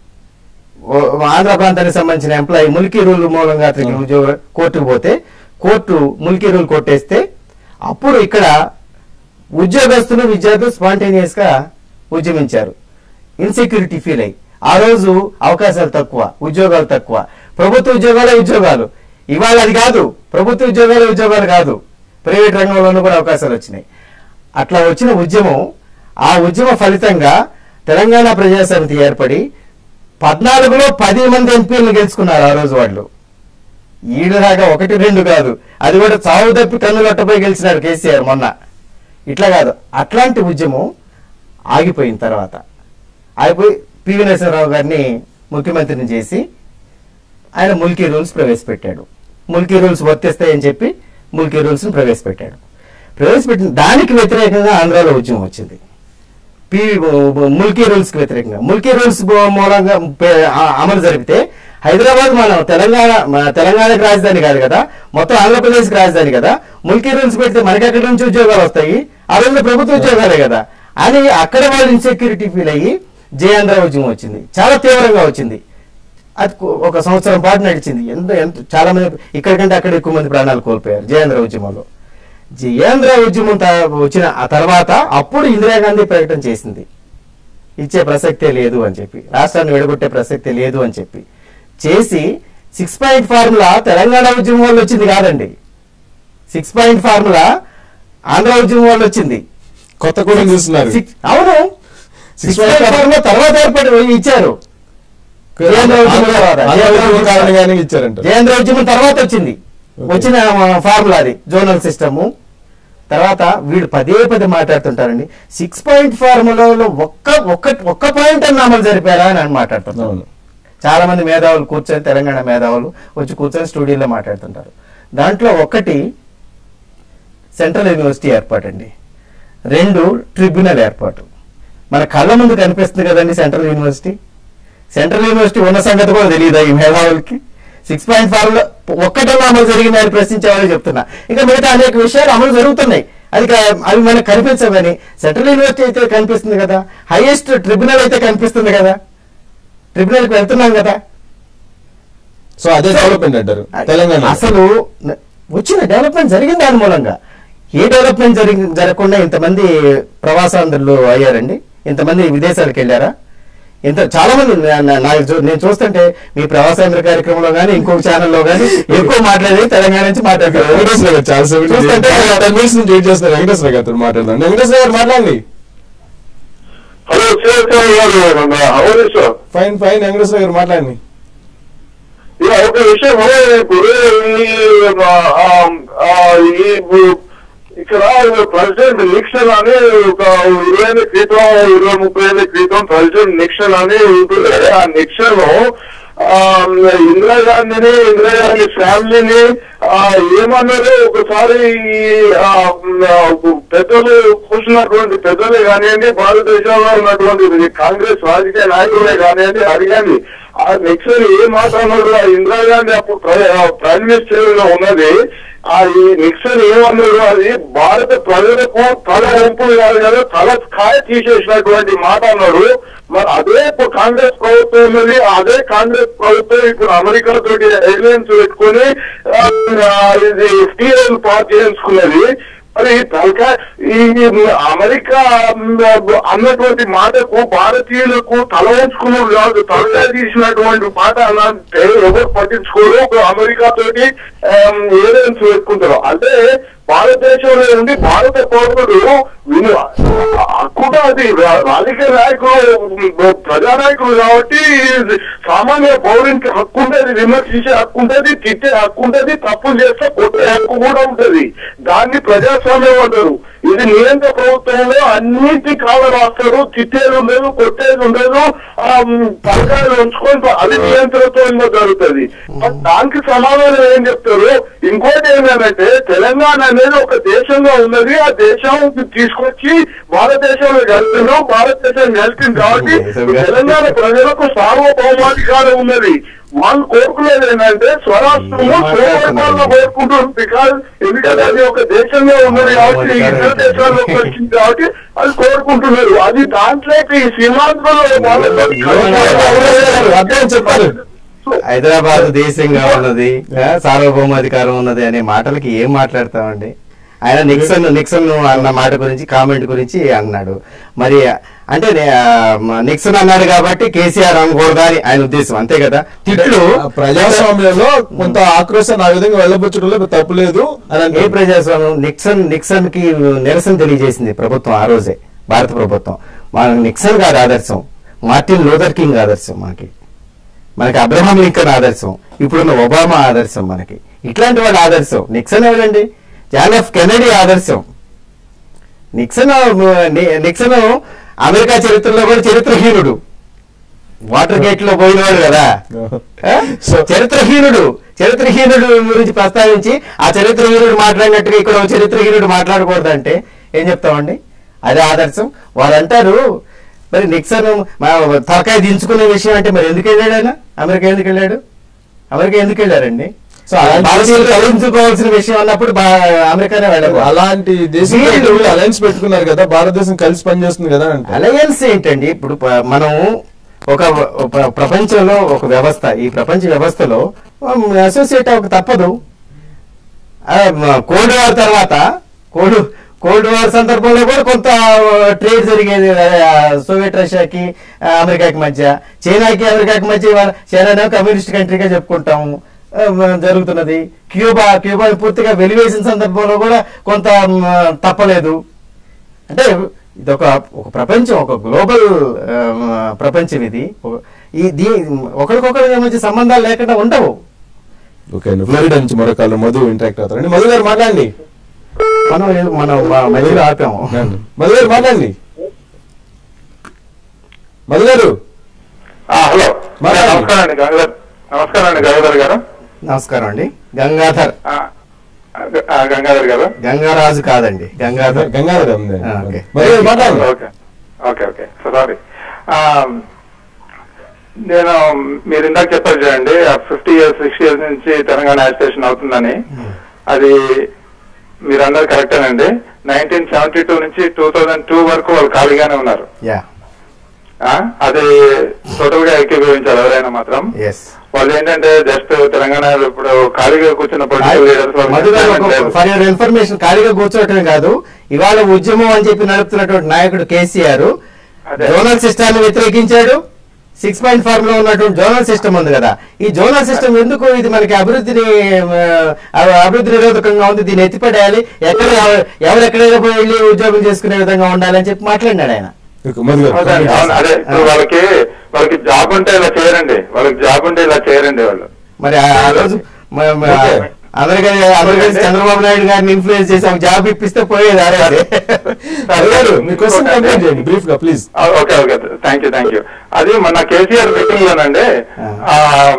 Speaker 3: ఓ- ఆంధ్ర ప్రాంతానికి సంబంధించిన ఎంప్లాయీ ముల్కీ రూల్ మూలంగా అతనికి ఉద్యోగ కోర్టుకు పోతే కోర్టు ముల్కీ రూల్ కొట్టేస్తే అప్పుడు ఇక్కడ ఉద్యోగస్తులు విద్యార్థులు స్పాంటేనియస్ గా ఉద్యమించారు ఇన్సెక్యూరిటీ ఫీల్ అయ్యి ఆ రోజు అవకాశాలు తక్కువ ఉద్యోగాలు తక్కువ ప్రభుత్వ ఉద్యోగాలే ఉద్యోగాలు ఇవాళ అది కాదు ప్రభుత్వ ఉద్యోగాలే ఉద్యోగాలు కాదు ప్రైవేట్ రంగంలోనూ కూడా అవకాశాలు వచ్చినాయి అట్లా వచ్చిన ఉద్యమం ఆ ఉద్యమ ఫలితంగా తెలంగాణ ప్రజాసమితి ఏర్పడి పద్నాలుగులో పది మంది ఎంపీలను గెలుచుకున్నారు ఆ రోజు వాళ్ళు ఈడులాగా ఒకటి రెండు కాదు అది కూడా చావు తప్పి కన్నులొట్టపోయి గెలిచినారు కేసీఆర్ మొన్న ఇట్లా కాదు అట్లాంటి ఉద్యమం ఆగిపోయిన తర్వాత ఆగిపోయి పివి నరసింహరావు గారిని ముఖ్యమంత్రిని చేసి ఆయన ముల్కీ రూల్స్ ప్రవేశపెట్టాడు ముల్కీ రూల్స్ వర్తిస్తాయని చెప్పి ముల్కీ రూల్స్ని ప్రవేశపెట్టాడు ప్రవేశపెట్టిన దానికి వ్యతిరేకంగా ఆంధ్రాలో ఉద్యమం వచ్చింది పి ముల్కీ రూల్స్ కి వ్యతిరేకంగా ముల్కీ రూల్స్ మూలంగా పే- ఆ- అమలు జరిపితే హైదరాబాద్ మనం తెలంగాణ మన తెలంగాణకి రాజధాని కాదు కదా మొత్తం ఆంధ్రప్రదేశ్ కి రాజధాని కదా ముల్కీ రూల్స్ పెడితే మనకి ఎక్కడి నుంచి ఉద్యోగాలు వస్తాయి ఆ రోజుల్లో ప్రభుత్వ ఉద్యోగాలే కదా అని అక్కడ వాళ్ళు ఇన్సెక్యూరిటీ ఫీల్ అయ్యి జయాంధ్ర ఉద్యమం వచ్చింది చాలా తీవ్రంగా వచ్చింది అది కు- ఒక సంవత్సరం పాటు నడిచింది ఎంత ఎంత చాలా మంది ఇక్కడికంటే అక్కడ ఎక్కువ మంది ప్రాణాలు కోల్పోయారు జయాంధ్ర ఉద్యమంలో జయాంధ్ర ఉద్యమం త- వచ్చిన ఆ తర్వాత అప్పుడు ఇందిరాగాంధీ ప్రకటన చేసింది ఇచ్చే ప్రసక్తే లేదు అని చెప్పి రాష్ట్రాన్ని విడగొట్టే ప్రసక్తే లేదు అని చెప్పి చేసి సిక్స్ పాయింట్ ఫార్ములా తెలంగాణ ఉద్యమం వల్ల వచ్చింది కాదండి సిక్స్ పాయింట్ ఫార్ములా ఆంధ్ర ఉద్యమం వల్ల వచ్చింది
Speaker 1: కొత్త కూడా చూస్తున్నారు
Speaker 3: Six- అవును సిక్స్
Speaker 1: point
Speaker 3: పాయింట్ ఫార్ములా తర్వాత ఏర్పడి ఇచ్చారు జయేంద్ర ఉద్యమం తర్వాత. జయేంద్ర ఉద్యమం
Speaker 1: కారణంగానే ఇచ్చారంట
Speaker 3: జయేంద్ర ఉద్యమం తర్వాత వచ్చింది
Speaker 1: Okay.
Speaker 3: వచ్చిన ఫార్ములా అది జోనల్ సిస్టము తర్వాత వీళ్ళు పదే పదే మాట్లాడుతుంటారండి సిక్స్ పాయింట్ ఫార్ములాలో ఒక్క ఒక్క ఒక్క పాయింట్ అన్న అమలు జరిపారా అని అని మాట్లాడుతున్నారు
Speaker 1: అవును
Speaker 3: చాలా మంది మేధావులు కూర్చొని తెలంగాణ మేధావులు వచ్చి కూర్చొని స్టూడియోలో మాట్లాడుతుంటారు దాంట్లో ఒకటి సెంట్రల్ యూనివర్సిటీ ఏర్పాటు అండి రెండు ట్రిబ్యునల్ ఏర్పాటు మన కళ్ళ ముందు కనిపిస్తుంది కదండి సెంట్రల్ యూనివర్సిటీ సెంట్రల్ యూనివర్సిటీ ఉన్న సంగతి కూడా తెలియదా ఈ మేధావులకి సిక్స్ పాయింట్ ఫైవ్ లో ఒక్కటన్నా అమలు జరిగింది అని ప్రశ్నించేవాళ్ళు చెప్తున్నా ఇంకా మిగతా అనేక విషయాలు అమలు జరుగుతున్నాయి అది కా- అవి మనకు కనిపించవు కానీ సెంట్రల్ యూనివర్సిటీ అయితే కనిపిస్తుంది కదా హైయెస్ట్ ట్రిబ్యునల్ అయితే కనిపిస్తుంది కదా ట్రిబ్యునల్కి వెళ్తున్నాం కదా
Speaker 1: సో అదే డెవలప్మెంట్ అంటారు తెలంగాణ
Speaker 3: అసలు న- వచ్చిన డెవలప్మెంట్ జరిగింది దాని మూలంగా ఏ డెవలప్మెంట్ జరిగి జరగకుండా ఇంతమంది ప్రవాసాంధ్రులు అయ్యారండి ఇంతమంది విదేశాలకు వెళ్ళారా ఇంత చాలా మంది నా- నా- నాకు చూ- నేను చూస్తుంటే మీ ప్రవాసాంధ్ర కార్యక్రమంలో కానీ ఇంకొక ఛానల్లో కానీ ఎక్కువ మాట్లాడేది తెలంగాణ నుంచి మాట్లాడతారు
Speaker 1: వెంకటేశ్వర గారు చాలా సేపు
Speaker 3: చూస్తుంటే
Speaker 1: టెన్ మినిట్స్ నుంచి వెయిట్ చేస్తున్నారు వెంకటేశ్వర గారితో మాట్లాడదాం వెంకటేశ్వర గారు మాట్లాడండి
Speaker 4: హలో శివసాయి గారు అవును సార్
Speaker 1: ఫైన్ ఫైన్ వెంకటేశ్వర గారు మాట్లాడండి
Speaker 4: ఇక ఒక విషయం ఇప్పుడు ఈ ఆ, ఆ, ఈ ఇక్కడ ప్రెసిడెంట్ నిక్సన్ అని ఒక ఇరవై ఏళ్ళ క్రితం ఇరవై ముప్పై ఏళ్ళ క్రితం ప్రెసిడెంట్ నిక్సన్ అని ఉంటుంది ఆ నిక్సన్ ఆ, ఇందిరాగాంధీని ఇందిరాగాంధీ ఫ్యామిలీని ఆ, ఏమన్నారు ఒకసారి ఈ, ఆ, ఆ, పెద్దలు కూర్చున్నటువంటి పెద్దలే కానివ్వండి భారతదేశంలో ఉన్నటువంటి కాంగ్రెస్ రాజకీయ నాయకులే కానివ్వండి అడిగాండి ఆ నెక్స్ట్ ఏ మాట అన్నాడు ఆ ఇందిరాగాంధీ అప్పుడు ప్ర- ఆ ప్రైమ్ మినిస్టర్ లో ఉన్నది ఆ ఈ నిక్సన్ ఏమన్నాడు అది భారత ప్రజలకు తల వంపులు కాదు కదా తల కాయ తీసేసినటువంటి మాట అన్నాడు మరి అదే ఇప్పుడు కాంగ్రెస్ ప్రభుత్వం ఉన్నది అదే కాంగ్రెస్ ప్రభుత్వం ఇప్పుడు అమెరికా తోటి ఎలియన్స్ పెట్టుకుని ఆ, ఆ, ఇది ఎఫ్టీఎల్ పాస్ చేయించుకున్నది మరి తలకా ఈ అమెరికా అన్నటువంటి మాటకు భారతీయులకు తల ఉంచుకున్నారు కాదు తలకాయ తీసినటువంటి మాట అనంటే ఎవరు పట్టించుకోరు ఒక అమెరికా తోటి ఏదైనా పెట్టుకుంటారు అంటే భారతదేశంలో నుండి భారత పౌరుడు విను హక్కుగా అది రా- రాజకీయ నాయకులు ప్రజానాయకులు కాబట్టి సామాన్య పౌరునికి హక్కు ఉండేది విమర్శించే హక్కు ఉండేది తిట్టే హక్కు ఉండేది తప్పులు చేస్తే కొట్టే హక్కు కూడా ఉంటది దాన్ని ప్రజాస్వామ్యం అంటారు ఇది నియంత్ర ప్రభుత్వంలో అన్నిటి కాల రాస్తారు తిట్టేది ఉండదు కొట్టేది ఉండదు ఆ, మ్, తలకాయలు ఉంచుకొని అది నియంత్రణతో జరుగుతుంది మరి దానికి సమాధానం ఏం చెప్తారు ఇంకోటి ఏంటంటే తెలంగాణ అనేది ఒక దేశంగా ఉన్నది ఆ దేశం తీసుకొచ్చి భారతదేశంలో వెళ్తున్నాం భారతదేశం వెళ్తుంది కాబట్టి తెలంగాణ ప్రజలకు సార్వభౌమాధికారం ఉన్నది వాళ్ళు కోరుకునేది ఏంటంటే స్వరాష్ట్రము స్వరాష్ట్రంలో కోరుకుంటుంది బికాజ్ ఎందుకంటే అది ఒక దేశంలో ఉన్నది కాబట్టి ఇతర దేశాల్లోకి వచ్చింది కాబట్టి అది కోరుకుంటున్నారు అది దాంట్లోకి ఈ సీమాంధ్రలో వాళ్ళతో
Speaker 1: అర్థం చెప్పాలి
Speaker 3: హైదరాబాద్ దేశంగా ఉన్నది ఆ, సార్వభౌమాధికారం ఉన్నది అనే మాటలకి ఏం మాట్లాడతామండి ఆయన నిక్సన్ నిక్సన్ అన్న మాట గురించి కామెంట్ గురించి అన్నాడు మరి అంటే నే- ఆ, మ- నిక్సన్ అన్నాడు కాబట్టి కేసీఆర్ అనకూడదా అని ఆయన ఉద్దేశం అంతే కదా తిట్లు
Speaker 1: ఆ ప్రజాస్వామ్యంలో కొంత ఆక్రోశాన్ని ఆ విధంగా వెళ్ళబుచ్చడంలో తప్పు లేదు అని
Speaker 3: ఏ
Speaker 1: అంటే
Speaker 3: ప్రజాస్వామ్యం నిక్సన్ నిక్సన్ కి నిరసన తెలియజేసింది ప్రభుత్వం ఆ రోజే భారత ప్రభుత్వం మన నిక్సన్ కాదు ఆదర్శం మార్టిన్ లూథర్ కింగ్ ఆదర్శం మనకి మనకి అబ్రహాం లింకన్ ఆదర్శం ఇప్పుడున్న ఒబామా ఆదర్శం మనకి ఇట్లాంటి వాళ్ళ ఆదర్శం నిక్సన్ ఎవరండి జాన్ ఎఫ్ కెనడీ ఆదర్శం నిక్సన్ ని- నిక్సన్ అమెరికా చరిత్రలో కూడా చరిత్రహీనుడు వాటర్ గేట్ లో పోయినవాడు కదా ఆ?
Speaker 1: సో-
Speaker 3: చరిత్రహీనుడు చరిత్రహీనుడు గురించి ప్రస్తావించి ఆ చరిత్రహీనుడు మాట్లాడినట్టుగా ఇక్కడ ఒక చరిత్రహీనుడు మాట్లాడకూడదంటే ఏం చెప్తామండి అదే ఆదర్శం వాళ్ళు అంటారు మరి నిక్సన్ మా తలకాయ దించుకునే విషయం అంటే మరి ఎందుకు వెళ్ళాడు ఆయన అమెరికా ఎందుకు వెళ్ళాడు అమెరికా ఎందుకు వెళ్ళారండి
Speaker 1: సో అలాంటి
Speaker 3: భారతీయులు తలదించుకోవాల్సిన విషయం అన్నప్పుడు బా- అమెరికానే వెళ్ళారు
Speaker 1: అలాంటి దేశం
Speaker 3: వీళ్ళు-
Speaker 1: అలయన్స్ పెట్టుకున్నారు కదా భారతదేశం కలిసి పనిచేస్తుంది కదా అని అంటే
Speaker 3: అలయన్స్ ఏంటండి ఇప్పుడు ప- మనం ఒక ఒక ప్రపంచంలో ఒక వ్యవస్థ ఈ ప్రపంచ వ్యవస్థలో అసోసియేట్ అవ్వక తప్పదు ఆ, మ- కోల్డ్ వార్ తర్వాత కోల్డ్ కోల్డ్ వార్ సందర్భంలో కూడా కొంత ట్రేడ్ జరిగేది ఆ, సోవియట్ రష్యాకి ఆ, అమెరికాకి మధ్య చైనాకి అమెరికాకి మధ్య ఇవాళ చైనా కమ్యూనిస్ట్ కంట్రీగా చెప్పుకుంటాము ఆ, మ- జరుగుతున్నది క్యూబా క్యూబా పూర్తిగా వెలివేసిన సందర్భంలో కూడా కొంత మ, తప్పలేదు అంటే ఇది ఒక ఒక ప్రపంచం ఒక గ్లోబల్ ఆ, ప్రపంచం ఇది ఒక- ఈ దీ ఒకరికొకరి మధ్య సంబంధాలు లేకుండా ఉండవు
Speaker 1: ఓకే అండి ఫ్లోరిడా నుంచి మరొక కాలం మధు ఇంటరాక్ట్ అవుతారండి మధు గారు మాట్లాడండి
Speaker 3: మనం మనం మ- మధ్యలో ఆపాము
Speaker 1: మధు గారు మాట్లాడండి మధు గారు
Speaker 4: ఆ, హలో
Speaker 1: మాట్లాడండి.
Speaker 4: నమస్కారం అండి గంగాధర్ నమస్కారం అండి గంగాధర్ గారు
Speaker 3: నమస్కారం అండి గంగాధర్
Speaker 4: ఆ, ఆ, గంగాధర్ గారు
Speaker 3: గంగారాజు కాదండి గంగాధర్
Speaker 1: గంగాధర్ ఉంది.
Speaker 3: ఆ, ఓకే.
Speaker 1: మరి మాట్లాడండి
Speaker 4: ఓకే ఓకే ఓకే సారీ నేను మీరు ఇందాక చెప్పారు చూడండి ఫిఫ్టీ ఇయర్స్ సిక్స్టీ ఇయర్స్ నుంచి తెలంగాణ అజిటేషన్ అవుతుందని అది మీరు అన్నది కరెక్టేనండి నైన్టీన్ సెవెంటీ టూ నుంచి టూ థౌజండ్ టూ వరకు వాళ్ళు ఖాళీగానే ఉన్నారు
Speaker 3: యా
Speaker 4: ఆ, అది టోటల్ గా ఏకీభవించారు ఎవరైనా మాత్రం
Speaker 3: ఎస్
Speaker 4: వాళ్ళు ఏంటంటే జస్ట్ తెలంగాణలో ఇప్పుడు ఖాళీగా కూర్చున్న పొలిటికల్ లీడర్స్
Speaker 3: మధు గారు ఫర్ యువర్ ఇన్ఫర్మేషన్ ఖాళీగా కూర్చోవటమే కాదు ఇవాళ ఉద్యమం అని చెప్పి నడుపుతున్నటువంటి నాయకుడు కేసీఆర్
Speaker 4: అదే.
Speaker 3: జోనల్ సిస్టాన్ని వ్యతిరేకించాడు సిక్స్ పాయింట్ ఫార్మ్ లో ఉన్నటువంటి జోనల్ సిస్టమ్ ఉంది కదా ఈ జోనల్ సిస్టమ్ ఎందుకు ఇది మనకి అభివృద్ధిని ఆ, అభివృద్ధి నిరోధకంగా ఉంది దీన్ని ఎత్తిపడేయాలి ఎక్కడ ఎవ- ఎవరు ఎక్కడైనా పోయి వెళ్ళి ఉద్యోగం చేసుకునే విధంగా ఉండాలి అని చెప్పి మాట్లాడినాడు ఆయన
Speaker 1: ఓకే, మధు గారు.
Speaker 4: అవునండి, అవును, అదే ఇప్పుడు వాళ్ళకి వాళ్ళకి జాబ్ ఉంటే ఇలా చేయరండి వాళ్ళకి జాబ్ ఉంటే ఇలా చేయరండి వాళ్ళు
Speaker 3: మరి ఆ ఆ రోజు మ- మ-
Speaker 1: ఓకే.
Speaker 3: అందరికీ అందరికీ చంద్రబాబు నాయుడు గారిని ఇన్ఫ్లుయెన్స్ చేసి ఒక జాబ్ ఇప్పిస్తే పోయేది ఆ రోజే.
Speaker 1: మధు గారు మీ క్వశ్చన్ కంప్లీట్ చేయండి బ్రీఫ్ గా ప్లీజ్
Speaker 4: ఆ, okay okay thank you thank you అది మన కేసీఆర్ మీటింగ్ లోనండి ఆ,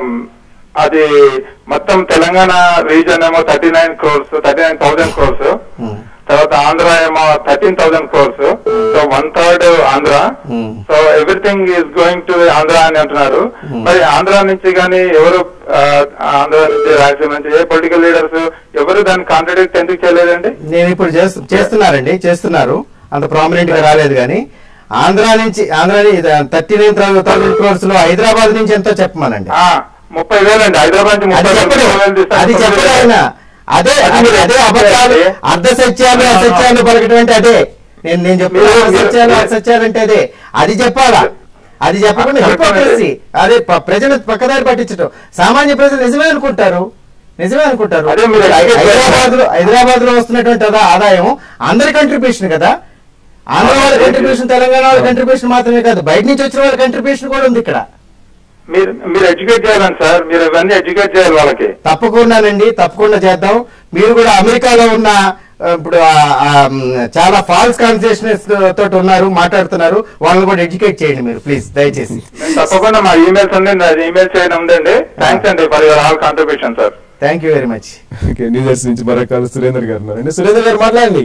Speaker 4: అది మొత్తం తెలంగాణ రీజన్ ఏమో thirty nine crores thirty nine thousand crores
Speaker 3: Hmm.
Speaker 4: తర్వాత ఆంధ్ర ఏమో thirteen thousand crores so one third Andhra
Speaker 3: Hmm.
Speaker 4: So everything is going to Andhra అని అంటున్నారు మరి ఆంధ్ర నుంచి కానీ ఎవరు ఆ, ఆంధ్ర నుంచి రాయలసీమ నుంచి ఏ పొలిటికల్ లీడర్స్ ఎవరు దాన్ని కాంట్రడిక్ట్ ఎందుకు చేయలేదండి
Speaker 3: నేను ఇప్పుడు చేస్తు- చేస్తున్నారండి చేస్తున్నారు అంత ప్రామినెంట్ గా రాలేదు కానీ ఆంధ్ర నుంచి Andhra thirty nine thousand crores లో హైదరాబాద్ నుంచి ఎంతో చెప్పమనండి
Speaker 4: ఆ, ముప్పై వేలండి హైదరాబాద్ నుంచి
Speaker 3: అది
Speaker 4: ముప్పై
Speaker 3: చెప్పడు
Speaker 4: వేలు తీస్తే
Speaker 3: అది
Speaker 4: తొమ్మిది
Speaker 3: చెప్పడు
Speaker 4: వేలు.
Speaker 3: ఆయన అదే
Speaker 4: అది
Speaker 3: అది
Speaker 4: మీరు
Speaker 3: అదే అబద్ధాలు
Speaker 4: చెప్పండి.
Speaker 3: అర్ధ సత్యాలు అసత్యాలు పలకటం అంటే అదే నేను నేను చెప్పిన
Speaker 4: మీరు-
Speaker 3: అర్ధ సత్యాలు
Speaker 4: మీరు-
Speaker 3: అసత్యాలు అంటే అదే అది చెప్పాలా అది చెప్పకుండా
Speaker 4: అది
Speaker 3: హిపోక్రసీ అదే ప- ప్రజలు పక్కదారి పట్టించడం సామాన్య ప్రజలు నిజమే అనుకుంటారు నిజమే అనుకుంటారు
Speaker 4: అదే మీరు అడిగే
Speaker 3: హైదరాబాద్ లో హైదరాబాద్ లో వస్తున్నటువంటి అదా- ఆదాయం అందరి కంట్రిబ్యూషన్ కదా ఆంధ్ర వాళ్ళ
Speaker 4: అదే.
Speaker 3: కంట్రిబ్యూషన్ తెలంగాణ వాళ్ళ కంట్రిబ్యూషన్ మాత్రమే కాదు బయట నుంచి వచ్చిన వాళ్ళ కంట్రిబ్యూషన్ కూడా ఉంది ఇక్కడ
Speaker 4: మీరు మీరు ఎడ్యుకేట్ చేయాలండి సార్ మీరు ఇవన్నీ ఎడ్యుకేట్ చేయాలి వాళ్ళకి
Speaker 3: తప్పకుండానండి తప్పకుండా చేద్దాం మీరు కూడా అమెరికాలో ఉన్న ఆ, ఇప్పుడు ఆ, ఆ, మ్, చాలా ఫాల్స్ కాన్సెషన్స్ తోటి ఉన్నారు మాట్లాడుతున్నారు వాళ్ళని కూడా ఎడ్యుకేట్ చేయండి మీరు ప్లీజ్ దయచేసి
Speaker 4: తప్పకుండా మా ఈమెయిల్స్ ఉంది నాది ఈమెయిల్ చేయడం ఉందండి థ్యాంక్స్ అండి for your all contribution sir
Speaker 3: thank you very much
Speaker 1: okay New Jersey నుంచి మరొక సురేందర్ గారు ఉన్నారండి సురేందర్ గారు మాట్లాడండి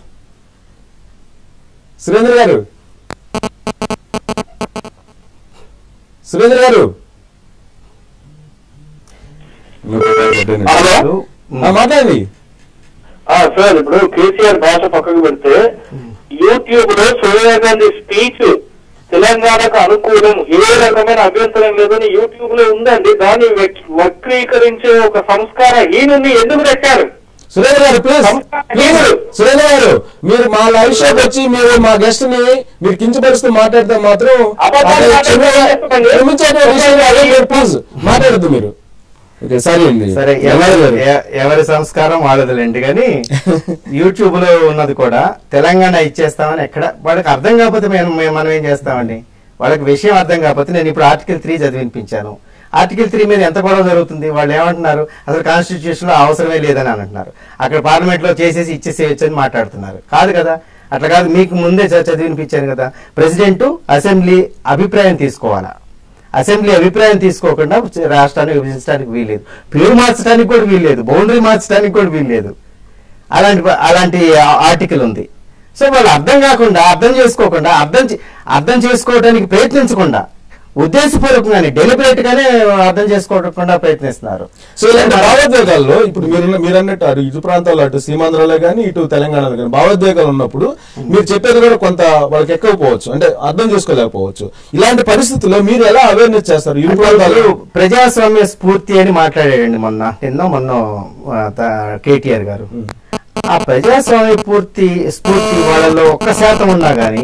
Speaker 1: సురేందర్ గారు సురేందర్ గారు
Speaker 4: హలో
Speaker 1: ఆ, మాట్లాడండి
Speaker 4: సార్ ఇప్పుడు కేసీఆర్ భాష పక్కకు పెడితే యూట్యూబ్ లో సోనియా గాంధీ స్పీచ్ తెలంగాణకు అనుకూలం ఏ రకమైన అభ్యంతరం లేదని యూట్యూబ్ లో ఉందండి దాన్ని వక్- వక్రీకరించే ఒక సంస్కార హీనుని ఎందుకు పెట్టారు
Speaker 1: సురేంద్ర గారు ప్లీజ్ ప్లీజ్ సురేంద్ర గారు మీరు మా లైవ్ షోకి వచ్చి మీరు మా గెస్ట్ ని మీరు కించపరుస్తూ మాట్లాడితే మాత్రం
Speaker 4: అబద్ధాలు
Speaker 1: అది
Speaker 4: మాట్లాడితే
Speaker 1: క్షమ-
Speaker 4: చెప్పండి.
Speaker 1: క్షమించేటువంటి విషయం కాదు. మీరు ప్లీజ్ మాట్లాడద్దు మీరు ఓకే సరే అండి
Speaker 3: సరే ఎవరి ఎ- ఎవరి సంస్కారం వాళ్ళదిలేండి కానీ యూట్యూబ్ లో ఉన్నది కూడా తెలంగాణ ఇచ్చేస్తామని ఎక్కడ వాళ్ళకి అర్థం కాకపోతే మేము మేము- మనం ఏం చేస్తామండి వాళ్ళకి విషయం అర్థం కాకపోతే నేను ఇప్పుడు ఆర్టికల్ త్రీ చదివినిపించాను ఆర్టికల్ త్రీ మీద ఎంత గొడవ జరుగుతుంది వాళ్ళు ఏమంటున్నారు అసలు కాన్స్టిట్యూషన్ లో అవసరమే లేదని అంటున్నారు అక్కడ పార్లమెంట్ లో చేసేసి ఇచ్చేసేయచ్చు అని మాట్లాడుతున్నారు కాదు కదా అట్లా కాదు మీకు ముందే చ- చదివినిపించాను కదా ప్రెసిడెంట్ అసెంబ్లీ అభిప్రాయం తీసుకోవాలా అసెంబ్లీ అభిప్రాయం తీసుకోకుండా రాష్ట్రాన్ని విభజించడానికి వీల్లేదు పేరు మార్చడానికి కూడా వీల్లేదు బౌండరీ మార్చడానికి కూడా వీల్లేదు అలాంటి అలాంటి ఆర్టికల్ ఉంది సో వాళ్ళు అర్థం కాకుండా అర్థం చేసుకోకుండా అర్థం చే- అర్థం చేసుకోవడానికి ప్రయత్నించకుండా ఉద్దేశపూర్వకంగానే డెలిబరేట్ గానే అర్థం చేసుకోకుండా ప్రయత్నిస్తున్నారు
Speaker 1: సో ఇలాంటి భావోద్వేగాల్లో ఇప్పుడు మీరు మీరు అన్నట్టు అటు ఇటు ప్రాంతాల్లో అటు సీమాంధ్రలో కానీ ఇటు తెలంగాణలో కానీ భావోద్వేగాలు ఉన్నప్పుడు మీరు చెప్పేది కూడా కొంత వాళ్ళకి ఎక్కకపోవచ్చు అంటే అర్థం చేసుకోలేకపోవచ్చు ఇలాంటి పరిస్థితుల్లో మీరు ఎలా అవేర్నెస్ చేస్తారు ఇరు ప్రాంతాలు
Speaker 3: వాళ్ళు ప్రజాస్వామ్య స్ఫూర్తి అని మాట్లాడాడండి మొన్న ఎన్నో మొన్న ఆ, త- కేటీఆర్ గారు ఆ ప్రజాస్వామ్య పూర్తి స్ఫూర్తి వాళ్ళలో ఒక్క శాతం ఉన్నా గానీ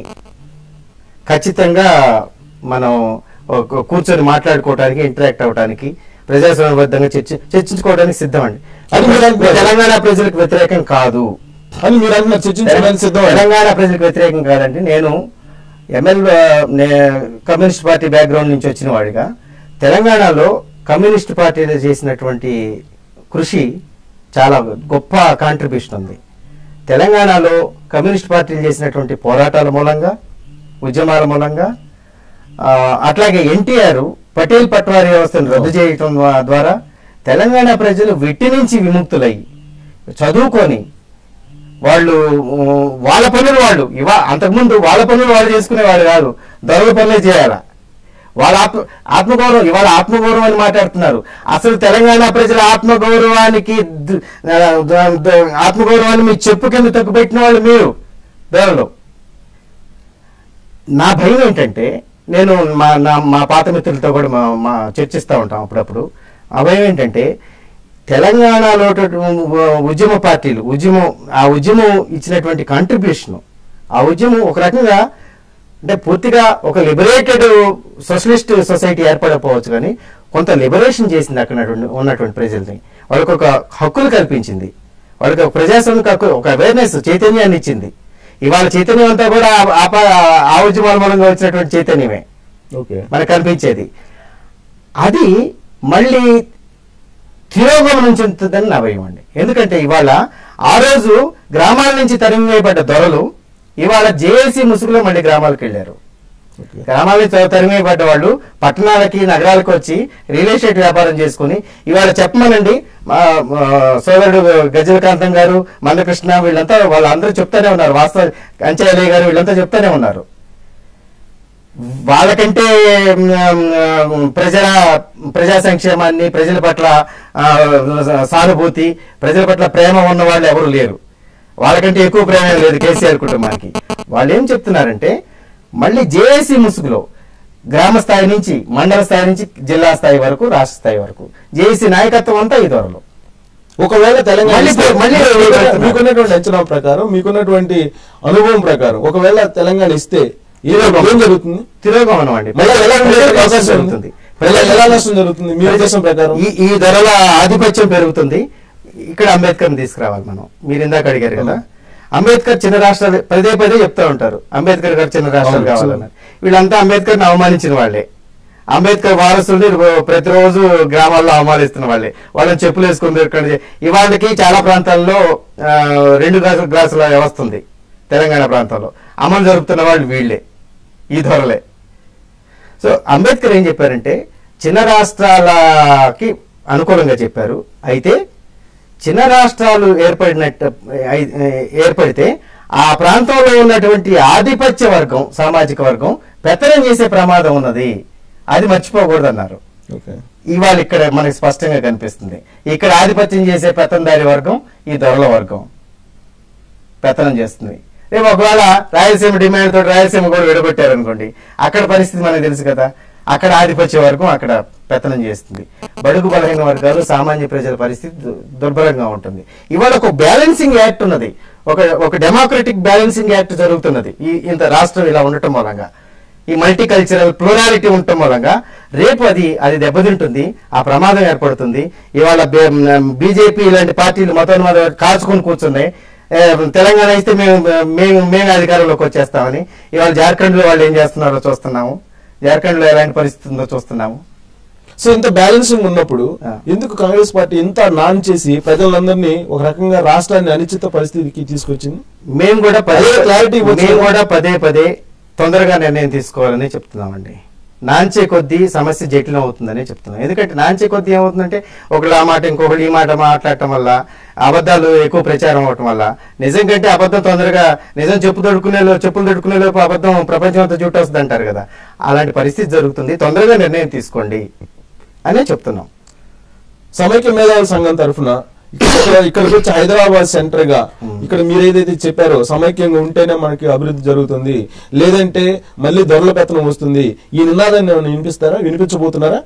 Speaker 3: ఖచ్చితంగా మనం ఒక కూర్చొని మాట్లాడుకోవడానికి ఇంటరాక్ట్ అవడానికి ప్రజాస్వామ్యబద్ధంగా చర్చ చర్చించుకోవడానికి సిద్ధమండి
Speaker 1: అది మీరు అంటున్నారు.
Speaker 3: తెలంగాణ ప్రజలకు వ్యతిరేకం కాదు
Speaker 1: అని మీరు అంటున్నారు చర్చించడానికి సిద్ధం అని.
Speaker 3: తెలంగాణ ప్రజలకు వ్యతిరేకం కాదండి నేను ఎంఎల్ కమ్యూనిస్ట్ పార్టీ బ్యాక్గ్రౌండ్ నుంచి వచ్చిన వాడిగా తెలంగాణలో కమ్యూనిస్ట్ పార్టీలు చేసినటువంటి కృషి చాలా గొప్ప కాంట్రిబ్యూషన్ ఉంది తెలంగాణలో కమ్యూనిస్ట్ పార్టీలు చేసినటువంటి పోరాటాల మూలంగా ఉద్యమాల మూలంగా ఆ, అట్లాగే ఎన్టీఆర్ పటేల్ పట్వారీ వ్యవస్థను రద్దు చేయటం ద్వా- ద్వారా తెలంగాణ ప్రజలు వెట్టి నుంచి విముక్తులై చదువుకొని వాళ్ళు ఊ, వాళ్ళ పనులు వాళ్ళు ఇవా అంతకుముందు వాళ్ళ పనులు వాళ్ళు చేసుకునేవాడు కాదు దొరల పనులే చేయాల వాళ్ళ ఆత్మ ఆత్మగౌరవం ఇవాళ ఆత్మగౌరవం అని మాట్లాడుతున్నారు అసలు తెలంగాణ ప్రజల ఆత్మగౌరవానికి ద- ద- ద- ఆత్మగౌరవాన్ని మీ చెప్పు కింద తగ్గుపెట్టిన వాళ్ళు మీరు దొరలు నా భయం ఏంటంటే నేను మా నా మా పాత మిత్రులతో కూడా మా మా చర్చిస్తూ ఉంటాం అప్పుడప్పుడు ఆ భయం ఏంటంటే తెలంగాణలో ఉద్యమ పార్టీలు ఉద్యమం ఆ ఉద్యమం ఇచ్చినటువంటి కాంట్రిబ్యూషన్ ఆ ఉద్యమం ఒక రకంగా అంటే పూర్తిగా ఒక లిబరేటెడ్ సోషలిస్ట్ సొసైటీ ఏర్పడకపోవచ్చు కానీ కొంత లిబరేషన్ చేసింది అక్కడ ఉన్నటువంటి- ఉన్నటువంటి ప్రజల్ని వాళ్ళకి ఒక హక్కులు కల్పించింది వాళ్ళకి ఒక ప్రజాస్వామిక హక్కు ఒక అవేర్నెస్ చైతన్యాన్ని ఇచ్చింది ఇవాళ చైతన్యం అంతా కూడా ఆ- ఆ ప- ఆ ఉద్యమాల మూలంగా వచ్చినటువంటి చైతన్యమే
Speaker 1: ఓకే
Speaker 3: మనకు కనిపించేది అది మళ్ళీ తిరోగమనం చెందుతుందని నా భయం అండి ఎందుకంటే ఇవాళ ఆ రోజు గ్రామాల నుంచి తరిమివేయబడ్డ దొరలు ఇవాళ జేఏసీ ముసుగులో మళ్ళీ గ్రామాలకు వెళ్ళారు
Speaker 1: ఓకే
Speaker 3: గ్రామాల నుంచి తరిమివేయబడ్డ వాళ్ళు పట్టణాలకి నగరాలకు వచ్చి రియల్ ఎస్టేట్ వ్యాపారం చేసుకుని ఇవాళ చెప్పమనండి మా మా సోదరుడు గజలకాంతం గారు మందకృష్ణ వీళ్ళంతా వాళ్ళందరూ చెప్తానే ఉన్నారు వాస్తవ అంచయ్య గారు వీళ్ళంతా చెప్తానే ఉన్నారు వాళ్ళకంటే మ్, ప్రజల ప్రజా సంక్షేమాన్ని ప్రజల పట్ల ఆ, సానుభూతి ప్రజల పట్ల ప్రేమ ఉన్న వాళ్ళు ఎవరు లేరు వాళ్ళకంటే ఎక్కువ ప్రేమ ఏం లేదు కేసీఆర్ కుటుంబానికి వాళ్ళు ఏం చెప్తున్నారంటే మళ్ళీ జేఏసీ ముసుగులో గ్రామ స్థాయి నుంచి మండల స్థాయి నుంచి జిల్లా స్థాయి వరకు రాష్ట్ర స్థాయి వరకు జేఏసీ నాయకత్వం అంతా ఈ ధరలో
Speaker 1: ఒకవేళ తెలంగాణ
Speaker 3: మళ్ళీ
Speaker 1: ఇస్తే-
Speaker 3: మళ్ళీ
Speaker 1: మీకున్న- మీకున్నటువంటి అంచనా ప్రకారం మీకున్నటువంటి అనుభవం ప్రకారం ఒకవేళ తెలంగాణ ఇస్తే ఏం ఏం జరుగుతుంది
Speaker 3: తిరోగమనం అండి
Speaker 1: మళ్ళీ ఎలా
Speaker 3: ప్రజలకు
Speaker 1: నష్టం
Speaker 3: నష్టం
Speaker 1: జరుగుతుంది మళ్ళీ ఎలా నష్టం జరుగుతుంది మీ ఉద్దేశం ప్రకారం
Speaker 3: ఈ ఈ ధరల ఆధిపత్యం పెరుగుతుంది ఇక్కడ అంబేద్కర్ తీసుకురావాలి మనం మీరు ఇందాక అడిగారు కదా అంబేద్కర్ చిన్న రాష్ట్రాలు పదే పదే చెప్తా ఉంటారు అంబేద్కర్ గారు చిన్న రాష్ట్రాలు
Speaker 1: అవును,
Speaker 3: కావాలన్నారు వీళ్ళంతా అంబేద్కర్ ని అవమానించిన వాళ్ళే అంబేద్కర్ వారసుల్ని రో- ప్రతిరోజు గ్రామాల్లో అవమానిస్తున్న వాళ్ళే వాళ్ళని చెప్పులు వేసుకుని తిరగండి. ఇవాళకి చాలా ప్రాంతాల్లో ఆ, రెండు గ్లాసుల గ్లాసుల వ్యవస్థ ఉంది తెలంగాణ ప్రాంతంలో అమలు జరుపుతున్న వాళ్ళు వీళ్ళే ఈ ధరలే సో అంబేద్కర్ ఏం చెప్పారంటే చిన్న రాష్ట్రాలకి అనుకూలంగా చెప్పారు అయితే చిన్న రాష్ట్రాలు ఏర్పడినట్టు ఐ- ఏర్పడితే ఆ ప్రాంతంలో ఉన్నటువంటి ఆధిపత్య వర్గం సామాజిక వర్గం పెత్తనం చేసే ప్రమాదం ఉన్నది అది మర్చిపోకూడదు అన్నారు
Speaker 1: ఓకే
Speaker 3: ఇవాళ ఇక్కడ మనకి స్పష్టంగా కనిపిస్తుంది ఇక్కడ ఆధిపత్యం చేసే పెత్తందారి వర్గం ఈ దొరల వర్గం పెత్తనం చేస్తుంది రేపు ఒకవేళ రాయలసీమ డిమాండ్ తోటి రాయలసీమ కూడా విడగొట్టారు అనుకోండి అక్కడ పరిస్థితి మనకు తెలుసు కదా అక్కడ ఆధిపత్య వర్గం అక్కడ పెత్తనం చేస్తుంది బడుగు బలహీన వర్గాలు సామాన్య ప్రజల పరిస్థితి దు- దుర్భరంగా ఉంటుంది ఇవాళ ఒక బ్యాలెన్సింగ్ యాక్ట్ ఉన్నది ఒక ఒక డెమోక్రటిక్ బ్యాలెన్సింగ్ యాక్ట్ జరుగుతున్నది ఈ ఇంత రాష్ట్రం ఇలా ఉండటం మూలంగా ఈ మల్టీ కల్చరల్ ప్లూరాలిటీ ఉండటం మూలంగా రేపు అది అది దెబ్బతింటుంది ఆ ప్రమాదం ఏర్పడుతుంది ఇవాళ బీజేపీ ఇలాంటి పార్టీలు మతోన్మాద కాల్చుకొని కూర్చున్నాయి ఏ, తెలంగాణ అయితే మేము మేము మేమే అధికారంలోకి వచ్చేస్తామని ఇవాళ జార్ఖండ్ లో వాళ్ళు ఏం చేస్తున్నారో చూస్తున్నాము జార్ఖండ్ లో ఎలాంటి పరిస్థితి ఉందో చూస్తున్నాము
Speaker 1: సో ఇంత బ్యాలెన్సింగ్ ఉన్నప్పుడు
Speaker 3: ఆ.
Speaker 1: ఎందుకు కాంగ్రెస్ పార్టీ ఇంత నాన్ చేసి ప్రజలందరినీ ఒక రకంగా రాష్ట్రాన్ని అనిశ్చిత పరిస్థితికి తీసుకొచ్చింది
Speaker 3: మేము కూడా పదే
Speaker 1: అదే clarity వచ్చింది.
Speaker 3: మేము కూడా పదే పదే తొందరగా నిర్ణయం తీసుకోవాలని చెప్తున్నామండి నాంచే కొద్దీ సమస్య జటిలం అవుతుందని చెప్తున్నాం ఎందుకంటే నాంచే కొద్దీ ఏమవుతుందంటే ఒకళ్ళు ఆ మాట ఇంకొకళ్ళు ఈ మాట మాట్లాడటం వల్ల అబద్ధాలు ఎక్కువ ప్రచారం అవటం వల్ల నిజం కంటే అబద్ధం తొందరగా నిజం చెప్పు దొడుకునే లో- చెప్పులు దొడుకునే లోపు అబద్ధం ప్రపంచం అంతా చుట్టూ వస్తుంది అంటారు కదా అలాంటి పరిస్థితి జరుగుతుంది తొందరగా నిర్ణయం తీసుకోండి అనే చెప్తున్నాం
Speaker 1: సమైక్య మేధావుల సంఘం తరఫున ఇక్కడ ఇక్కడికి వచ్చి హైదరాబాద్ సెంటర్ గా ఇక్కడ మీరు ఏదైతే చెప్పారో సమైక్యంగా ఉంటేనే మనకి అభివృద్ధి జరుగుతుంది లేదంటే మళ్ళీ దొరల పెత్తనం వస్తుంది ఈ నినాదాన్ని ఏమైనా వినిపిస్తారా వినిపించబోతున్నారా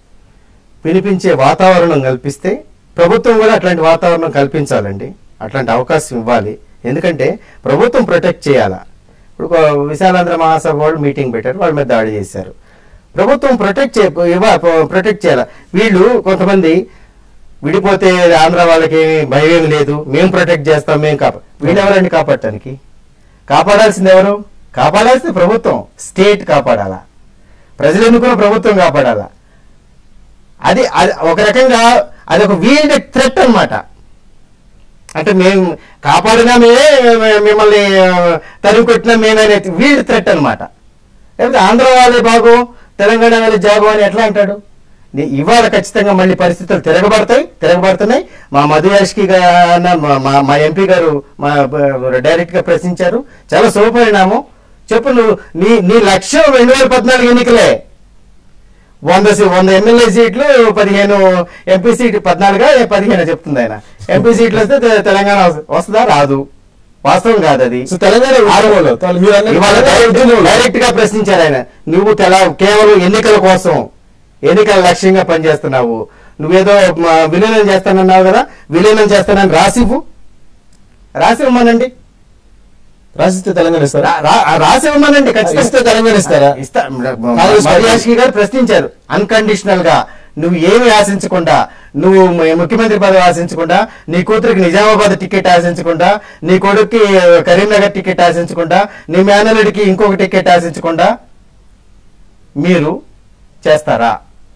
Speaker 3: వినిపించే వాతావరణం కల్పిస్తే ప్రభుత్వం కూడా అట్లాంటి వాతావరణం కల్పించాలండి అట్లాంటి అవకాశం ఇవ్వాలి ఎందుకంటే ప్రభుత్వం ప్రొటెక్ట్ చేయాలా ఇప్పుడు ఒక విశాలాంధ్ర మహాసభ వాళ్ళు మీటింగ్ పెట్టారు వాళ్ళ మీద దాడి చేశారు ప్రభుత్వం ప్రొటెక్ట్ చే ఇవ్వ ప్రొటెక్ట్ చేయాలి వీళ్ళు కొంతమంది విడిపోతే ఆంధ్ర వాళ్ళకి భయం ఏమీ లేదు మేము ప్రొటెక్ట్ చేస్తాం మేము కాపా వీళ్ళు ఎవరండి కాపాడటానికి కాపాడాల్సింది ఎవరు కాపాడాల్సింది ప్రభుత్వం స్టేట్ కాపాడాలా ప్రజలు ఎన్నుకున్న ప్రభుత్వం కాపాడాలా అది అది ఒక రకంగా అది ఒక వీల్డ్ థ్రెట్ అన్నమాట అంటే మేము కాపాడినా మేమే మే- మిమ్మల్ని ఆ, తరిమి కొట్టినా మేమే వీల్డ్ థ్రెట్ అన్నమాట లేకపోతే ఆంధ్ర వాళ్ళే బాగు తెలంగాణ వాళ్ళే జాగు అని ఎట్లా అంటాడు ని- ఇవాళ ఖచ్చితంగా మళ్ళీ పరిస్థితులు తిరగబడతాయి తిరగబడుతున్నాయి మా మధు యాష్కి గా- అన్న మా- మా మా ఎంపీ గారు మా డైరెక్ట్ గా ప్రశ్నించారు చాలా శుభపరిణామం చెప్పు నువ్వు నీ నీ లక్ష్యం రెండు వేల పద్నాలుగు ఎన్నికలే వంద సీ- వంద ఎమ్మెల్యే సీట్లు పదిహేను ఎంపీ సీట్లు పద్నాలుగా పదిహేను చెప్తుంది ఆయన ఎంపీ సీట్లు వస్తే తె- తెలంగాణ వస్- వస్తుందా రాదు వాస్తవం కాదు అది
Speaker 1: సో తెలంగాణ ఉద్యమంలో తాను- మీరు అన్నది
Speaker 3: ఇవాళ
Speaker 1: తెలంగాణ
Speaker 3: డైరెక్ట్
Speaker 1: ఉద్యమంలో
Speaker 3: డైరెక్ట్ గా ప్రశ్నించారు ఆయన నువ్వు తెల కేవలం ఎన్నికల కోసం ఎన్నికల లక్ష్యంగా పనిచేస్తున్నావు నువ్వేదో మ, విలీనం చేస్తానన్నావు కదా విలీనం చేస్తానని రాసివ్వు రాసి ఇవ్వమనండి
Speaker 1: రాసిస్తే తెలంగాణ ఇస్తారా
Speaker 3: రా- రా- రాసి ఇవ్వమనండి ఖచ్చితంగా.
Speaker 1: ఇస్తే తెలంగాణ ఇస్తారా?
Speaker 3: ఇస్తా
Speaker 1: కాంగ్రెస్ పార్టీ-
Speaker 3: మర్యాష్కి గారు ప్రశ్నించారు అన్కండిషనల్ గా నువ్వు ఏమి ఆశించకుండా నువ్వు ము- ముఖ్యమంత్రి పదవి ఆశించకుండా నీ కూతురికి నిజామాబాద్ టికెట్ ఆశించకుండా నీ కొడుక్కి కరీంనగర్ టికెట్ ఆశించకుండా నీ మేనల్లుడికి ఇంకొక టికెట్ ఆశించకుండా మీరు చేస్తారా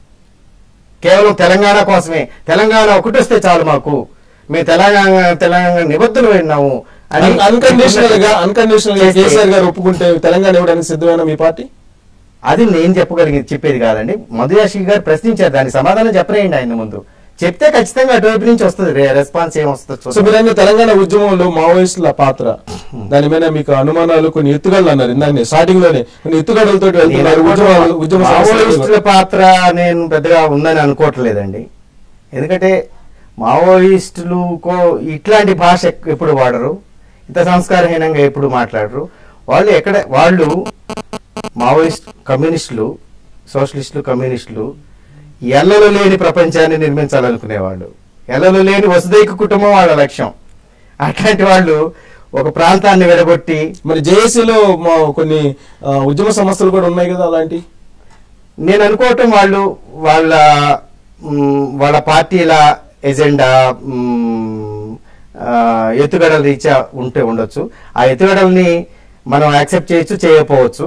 Speaker 3: కేవలం తెలంగాణ కోసమే తెలంగాణ ఒకటి వస్తే చాలు మాకు మేము తెలంగాణ తెలంగాణ నిబద్ధులు విన్నాము అని
Speaker 1: అన్కండిషనల్ గా అన్కండిషనల్ గా
Speaker 3: చేస్తే-
Speaker 1: కేసీఆర్ గారు ఒప్పుకుంటే తెలంగాణ ఇవ్వడానికి సిద్ధమైన మీ పార్టీ
Speaker 3: అది నేను చెప్పగలిగింది చెప్పేది కాదండి మధుయాషి గారు ప్రశ్నించారు దానికి సమాధానం చెప్పలేండి ఆయన ముందు చెప్తే ఖచ్చితంగా అటువైపు నుంచి వస్తుంది రే- రెస్పాన్స్ ఏం వస్తుందో
Speaker 1: సో
Speaker 3: చూద్దాం.
Speaker 1: మీరు అన్న తెలంగాణ ఉద్యమంలో మావోయిస్టుల పాత్ర దాని మీద మీకు అనుమానాలు కొన్ని ఎత్తుగడలు అన్నారు ఇందాక స్టార్టింగ్ లోనే కొన్ని ఎత్తుగడలతో
Speaker 3: నేను
Speaker 1: వెళ్తున్నారు ఉద్యమాలు ఉద్యమ
Speaker 3: మావోయిస్టుల
Speaker 1: సమస్యలు.
Speaker 3: పాత్ర నేను పెద్దగా ఉందని అనుకోవట్లేదండి ఎందుకంటే మావోయిస్టులు కో ఇట్లాంటి భాష ఎక్- ఎప్పుడు వాడరు ఇంత సంస్కారహీనంగా ఎప్పుడు మాట్లాడరు వాళ్ళు ఎక్కడ వాళ్ళు మావోయిస్ట్ కమ్యూనిస్టులు సోషలిస్టులు కమ్యూనిస్టులు ఎల్లలు లేని ప్రపంచాన్ని నిర్మించాలనుకునేవాళ్ళు ఎల్లలు లేని వసుదైక కుటుంబం వాళ్ళ లక్ష్యం అట్లాంటి వాళ్ళు ఒక ప్రాంతాన్ని విడగొట్టి
Speaker 1: మరి జేఏసీలో మా కొన్ని ఆ, ఉద్యమ సంస్థలు కూడా ఉన్నాయి కదా అలాంటి
Speaker 3: నేను అనుకోవటం వాళ్ళు వాళ్ళ మ్, వాళ్ళ పార్టీల ఎజెండా మ్, ఆ, ఎత్తుగడల రీత్యా ఉంటే ఉండొచ్చు ఆ ఎత్తుగడల్ని మనం యాక్సెప్ట్ చేయొచ్చు చేయకపోవచ్చు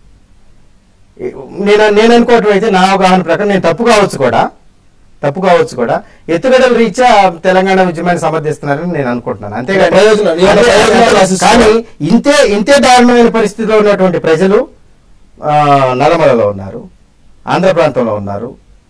Speaker 3: నేను నేను అనుకోవటం అయితే నా అవగాహన ప్రకారం నేను తప్పు కావచ్చు కూడా తప్పు కావచ్చు కూడా ఎత్తుగడల రీత్యా తెలంగాణ ఉద్యమాన్ని సమర్థిస్తున్నారని నేను అనుకుంటున్నాను అంతేగాని
Speaker 1: ప్రయోజనాలు- ఏమైనా
Speaker 3: అంతే-
Speaker 1: ప్రయోజనాలు ఆశిస్తున్నారా?
Speaker 3: కానీ ఇంతే ఇంతే దారుణమైన పరిస్థితిలో ఉన్నటువంటి ప్రజలు ఆ, నల్లమలలో ఉన్నారు ఆంధ్ర ప్రాంతంలో ఉన్నారు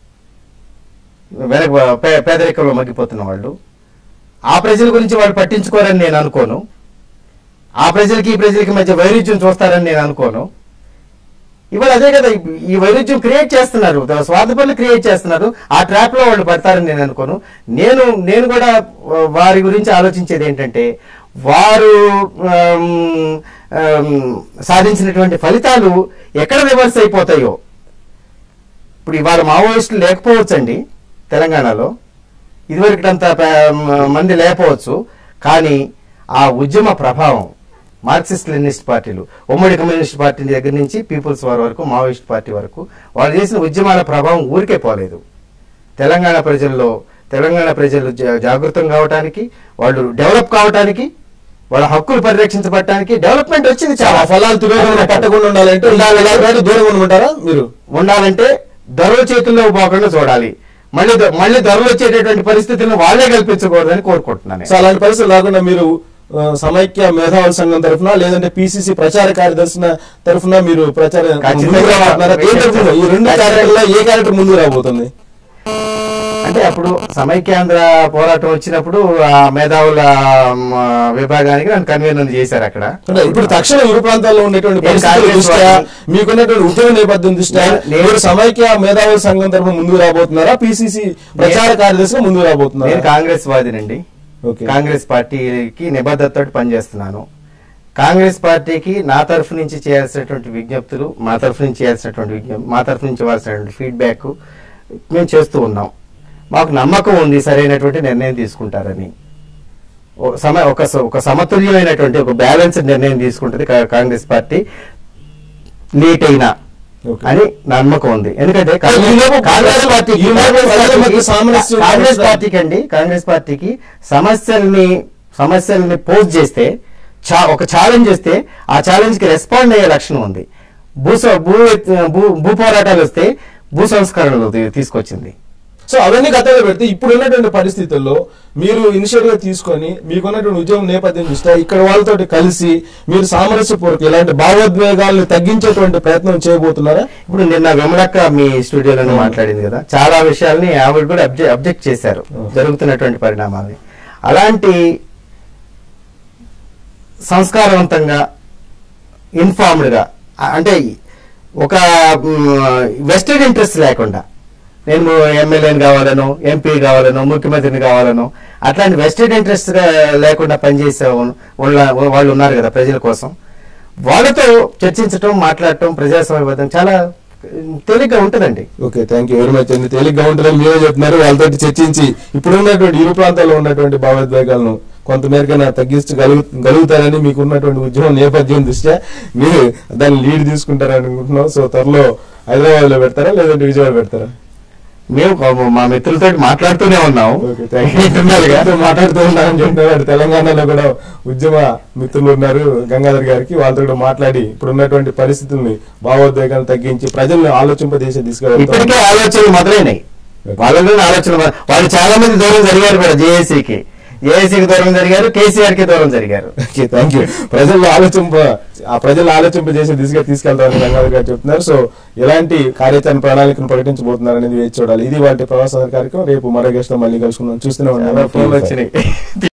Speaker 3: వెనక పే- పేదరికంలో మగ్గిపోతున్న వాళ్ళు ఆ ప్రజల గురించి వాళ్ళు పట్టించుకోరని నేను అనుకోను ఆ ప్రజలకి ఈ ప్రజలకి మధ్య వైరుధ్యం చూస్తారని నేను అనుకోను ఇవాళ అదే కదా ఈ- ఈ వైరుధ్యం క్రియేట్ చేస్తున్నారు స్వార్థపరులు క్రియేట్ చేస్తున్నారు ఆ ట్రాప్ లో వాళ్ళు పడతారని నేను అనుకోను నేను నేను కూడా ఆ, వారి గురించి ఆలోచించేది ఏంటంటే వారు ఆమ్, ఆమ్, సాధించినటువంటి ఫలితాలు ఎక్కడ రివర్స్ అయిపోతాయో ఇప్పుడు ఇవాళ మావోయిస్టులు లేకపోవచ్చండి తెలంగాణలో ఇదివరకంత మంది లేకపోవచ్చు కానీ ఆ ఉద్యమ ప్రభావం మార్క్సిస్ట్ లెనిస్ట్ పార్టీలు ఉమ్మడి కమ్యూనిస్ట్ పార్టీ దగ్గర నుంచి పీపుల్స్ వార్ వరకు మావోయిస్ట్ పార్టీ వరకు వాళ్ళు చేసిన ఉద్యమాల ప్రభావం ఊరికే పోలేదు తెలంగాణ ప్రజల్లో తెలంగాణ ప్రజలు జా- జాగృతం కావటానికి వాళ్ళు డెవలప్ కావటానికి వాళ్ళ హక్కులు పరిరక్షించబడటానికి డెవలప్మెంట్ వచ్చింది
Speaker 1: చాలా
Speaker 3: చాలా
Speaker 1: ఫలాలు తిరోగమనం పట్టకుండా ఉండాలంటే
Speaker 3: ఉండాలి.
Speaker 1: ఇలాంటి దూరం ఉండమంటారా మీరు
Speaker 3: ఉండాలంటే ధరల చేతుల్లో పోకుండా చూడాలి మళ్ళీ ద- మళ్ళీ ధరలు వచ్చేటటువంటి పరిస్థితులను వాళ్ళే కల్పించకూడదని కోరుకుంటున్నాను
Speaker 1: సో అలాంటి పరిస్థితులు రాకుండా మీరు ఆ, సమైక్య మేధావుల సంఘం తరఫున లేదంటే పిసిసి ప్రచార కార్యదర్శి తరఫున మీరు ప్రచారం
Speaker 3: ఖచ్చితంగా
Speaker 1: ముందుకు రాబోతున్నారా? ఏ తరఫున? ఈ రెండు
Speaker 3: ఖచ్చితంగా.
Speaker 1: క్యారెక్టర్లో ఏ క్యారెక్టర్ ముందుకు రాబోతుంది
Speaker 3: అంటే అప్పుడు సమైక్యాంధ్ర పోరాటం వచ్చినప్పుడు ఆ మేధావుల మ, విభాగానికి నన్ను కన్వీనర్ చేశారు అక్కడ
Speaker 1: అంటే ఇప్పుడు తక్షణ ఇరు ప్రాంతాల్లో ఉండేటువంటి
Speaker 3: నేను
Speaker 1: పరిస్థితుల
Speaker 3: కాంగ్రెస్
Speaker 1: దృష్ట్యా
Speaker 3: వాడిని.
Speaker 1: మీకున్నటువంటి ఉద్యమ నేపథ్యం దృష్ట్యా
Speaker 3: నేను- నేను-
Speaker 1: మీరు సమైక్య మేధావుల సంఘం తరఫున ముందుకు రాబోతున్నారా పిసిసి ప్రచార కార్యదర్శిగా ముందుకు
Speaker 3: నేను
Speaker 1: రాబోతున్నారా
Speaker 3: కాంగ్రెస్ వాదినండి
Speaker 1: ఓకే.
Speaker 3: కాంగ్రెస్ పార్టీకి నిబద్ధతతో పనిచేస్తున్నాను కాంగ్రెస్ పార్టీకి నా తరఫు నుంచి చేయాల్సినటువంటి విజ్ఞప్తులు మా తరఫు నుంచి చేయాల్సినటువంటి విజ్ఞప్తి మా తరఫు నుంచి ఇవ్వాల్సినటువంటి ఫీడ్బ్యాక్ మేము చేస్తూ ఉన్నాం మాకు నమ్మకం ఉంది సరైనటువంటి నిర్ణయం తీసుకుంటారని ఓ సమ ఒక స- ఒక సమతుల్యమైనటువంటి ఒక బ్యాలెన్స్డ్ నిర్ణయం తీసుకుంటుంది కా- కాంగ్రెస్ పార్టీ లేట్ అయినా
Speaker 1: ఓకే.
Speaker 3: అని నా నమ్మకం ఉంది ఎందుకంటే కాంగ్రెస్
Speaker 1: ఈలోపు
Speaker 3: కాంగ్రెస్ పార్టీ
Speaker 1: ఈలోపు ప్రజల మధ్య సామరస్యం
Speaker 3: కాంగ్రెస్
Speaker 1: కలుగుతుందా?
Speaker 3: పార్టీకి అండి కాంగ్రెస్ పార్టీకి సమస్యల్ని సమస్యల్ని పోస్ట్ చేస్తే చా ఒక ఛాలెంజ్ వస్తే ఆ ఛాలెంజ్ కి రెస్పాండ్ అయ్యే లక్షణం ఉంది భూ స- భూ భూ భూ పోరాటాలు వస్తే భూ సంస్కరణలు తీ- తీసుకొచ్చింది
Speaker 1: సో అవన్నీ గతంలో పెడితే ఇప్పుడు ఉన్నటువంటి పరిస్థితుల్లో మీరు ఇనిషియేట్ గా తీసుకొని మీకున్నటువంటి ఉద్యోగం నేపథ్యం చూస్తే ఇక్కడ వాళ్ళతోటి కలిసి మీరు సామరస్యపూర్వక ఇలాంటి భావోద్వేగాలను తగ్గించేటువంటి ప్రయత్నం చేయబోతున్నారా
Speaker 3: ఇప్పుడు నిన్న విమలక్క మీ స్టూడియోలో మాట్లాడింది కదా చాలా విషయాల్ని ఆవిడ కూడా అబ్జె అబ్జెక్ట్ చేశారు జరుగుతున్నటువంటి పరిణామాలని అలాంటి సంస్కారవంతంగా ఇన్ఫార్మ్డ్ గా అ- అంటే ఒక వెస్టెడ్ ఇంట్రెస్ట్ లేకుండా నేను ఎమ్మెల్యేని కావాలను ఎంపీ కావాలను ముఖ్యమంత్రిని కావాలను అట్లాంటి వెస్టెడ్ ఇంట్రెస్ట్ లేకుండా పనిచేసే ఉన్- ఉన్న- వాళ్ళు ఉన్నారు కదా ప్రజల కోసం వాళ్ళతో చర్చించటం మాట్లాడటం ప్రజాస్వామ్యబద్ధం చాలా తేలిగ్గా ఉంటుందండి
Speaker 1: okay thank you very much అండి తేలిగ్గా ఉంటుందని మీరే చెప్తున్నారు వాళ్ళతో చర్చించి ఇప్పుడు ఉన్నటువంటి ఇరు ప్రాంతాల్లో ఉన్నటువంటి భావోద్వేగాలను కొంతమేరకైనా తగ్గించగలుగు గలుగుతారని మీకు ఉన్నటువంటి ఉద్యమం నేపథ్యం దృష్ట్యా మీరు దాన్ని లీడ్ తీసుకుంటారని అనుకుంటున్నాం సో త్వరలో హైదరాబాద్ లో పెడతారా లేదంటే విజయవాడ పెడతారా
Speaker 3: మేము మా- మా మిత్రులతో మాట్లాడుతూనే ఉన్నాము
Speaker 1: ఓకే థ్యాంక్ యూ మీతో మాట్లాడుతూ ఉన్నారని చెప్తున్నారు తెలంగాణలో కూడా ఉద్యమ మిత్రులు ఉన్నారు గంగాధర్ గారికి వాళ్ళతో కూడా మాట్లాడి ఇప్పుడు ఉన్నటువంటి పరిస్థితుల్ని భావోద్వేగాలను తగ్గించి ప్రజల్ని ఆలోచింపజేసి
Speaker 3: ఇప్పటికే
Speaker 1: తీసుకెళ్తారు
Speaker 3: ఆలోచనలు మొదలైనాయి వాళ్ళలో ఆలోచన మొద- వాళ్ళు చాలా మంది దూరం జరిగారు కూడా జేఏసీకి జేఏసీకి దూరం జరిగారు కేసీఆర్ కి దూరం జరిగారు
Speaker 1: ఓకే థ్యాంక్ యూ ప్రజల్లో ఆలోచింప ఆ ప్రజలు ఆలోచింప చేసి దిశగా తీసుకెళ్తామని గంగాధర్ గారు చెప్తున్నారు సో ఎలాంటి కార్యాచరణ ప్రణాళికను ప్రకటించబోతున్నారు అనేది వేచి చూడాలి ఇది వాటి ప్రవాస కార్యక్రమం రేపు మరో గెస్ట్ మళ్ళీ కలుసుకుందాం చూస్తూనే
Speaker 3: చాలా
Speaker 1: ఉన్నాం
Speaker 3: ఫోన్లు వచ్చినాయి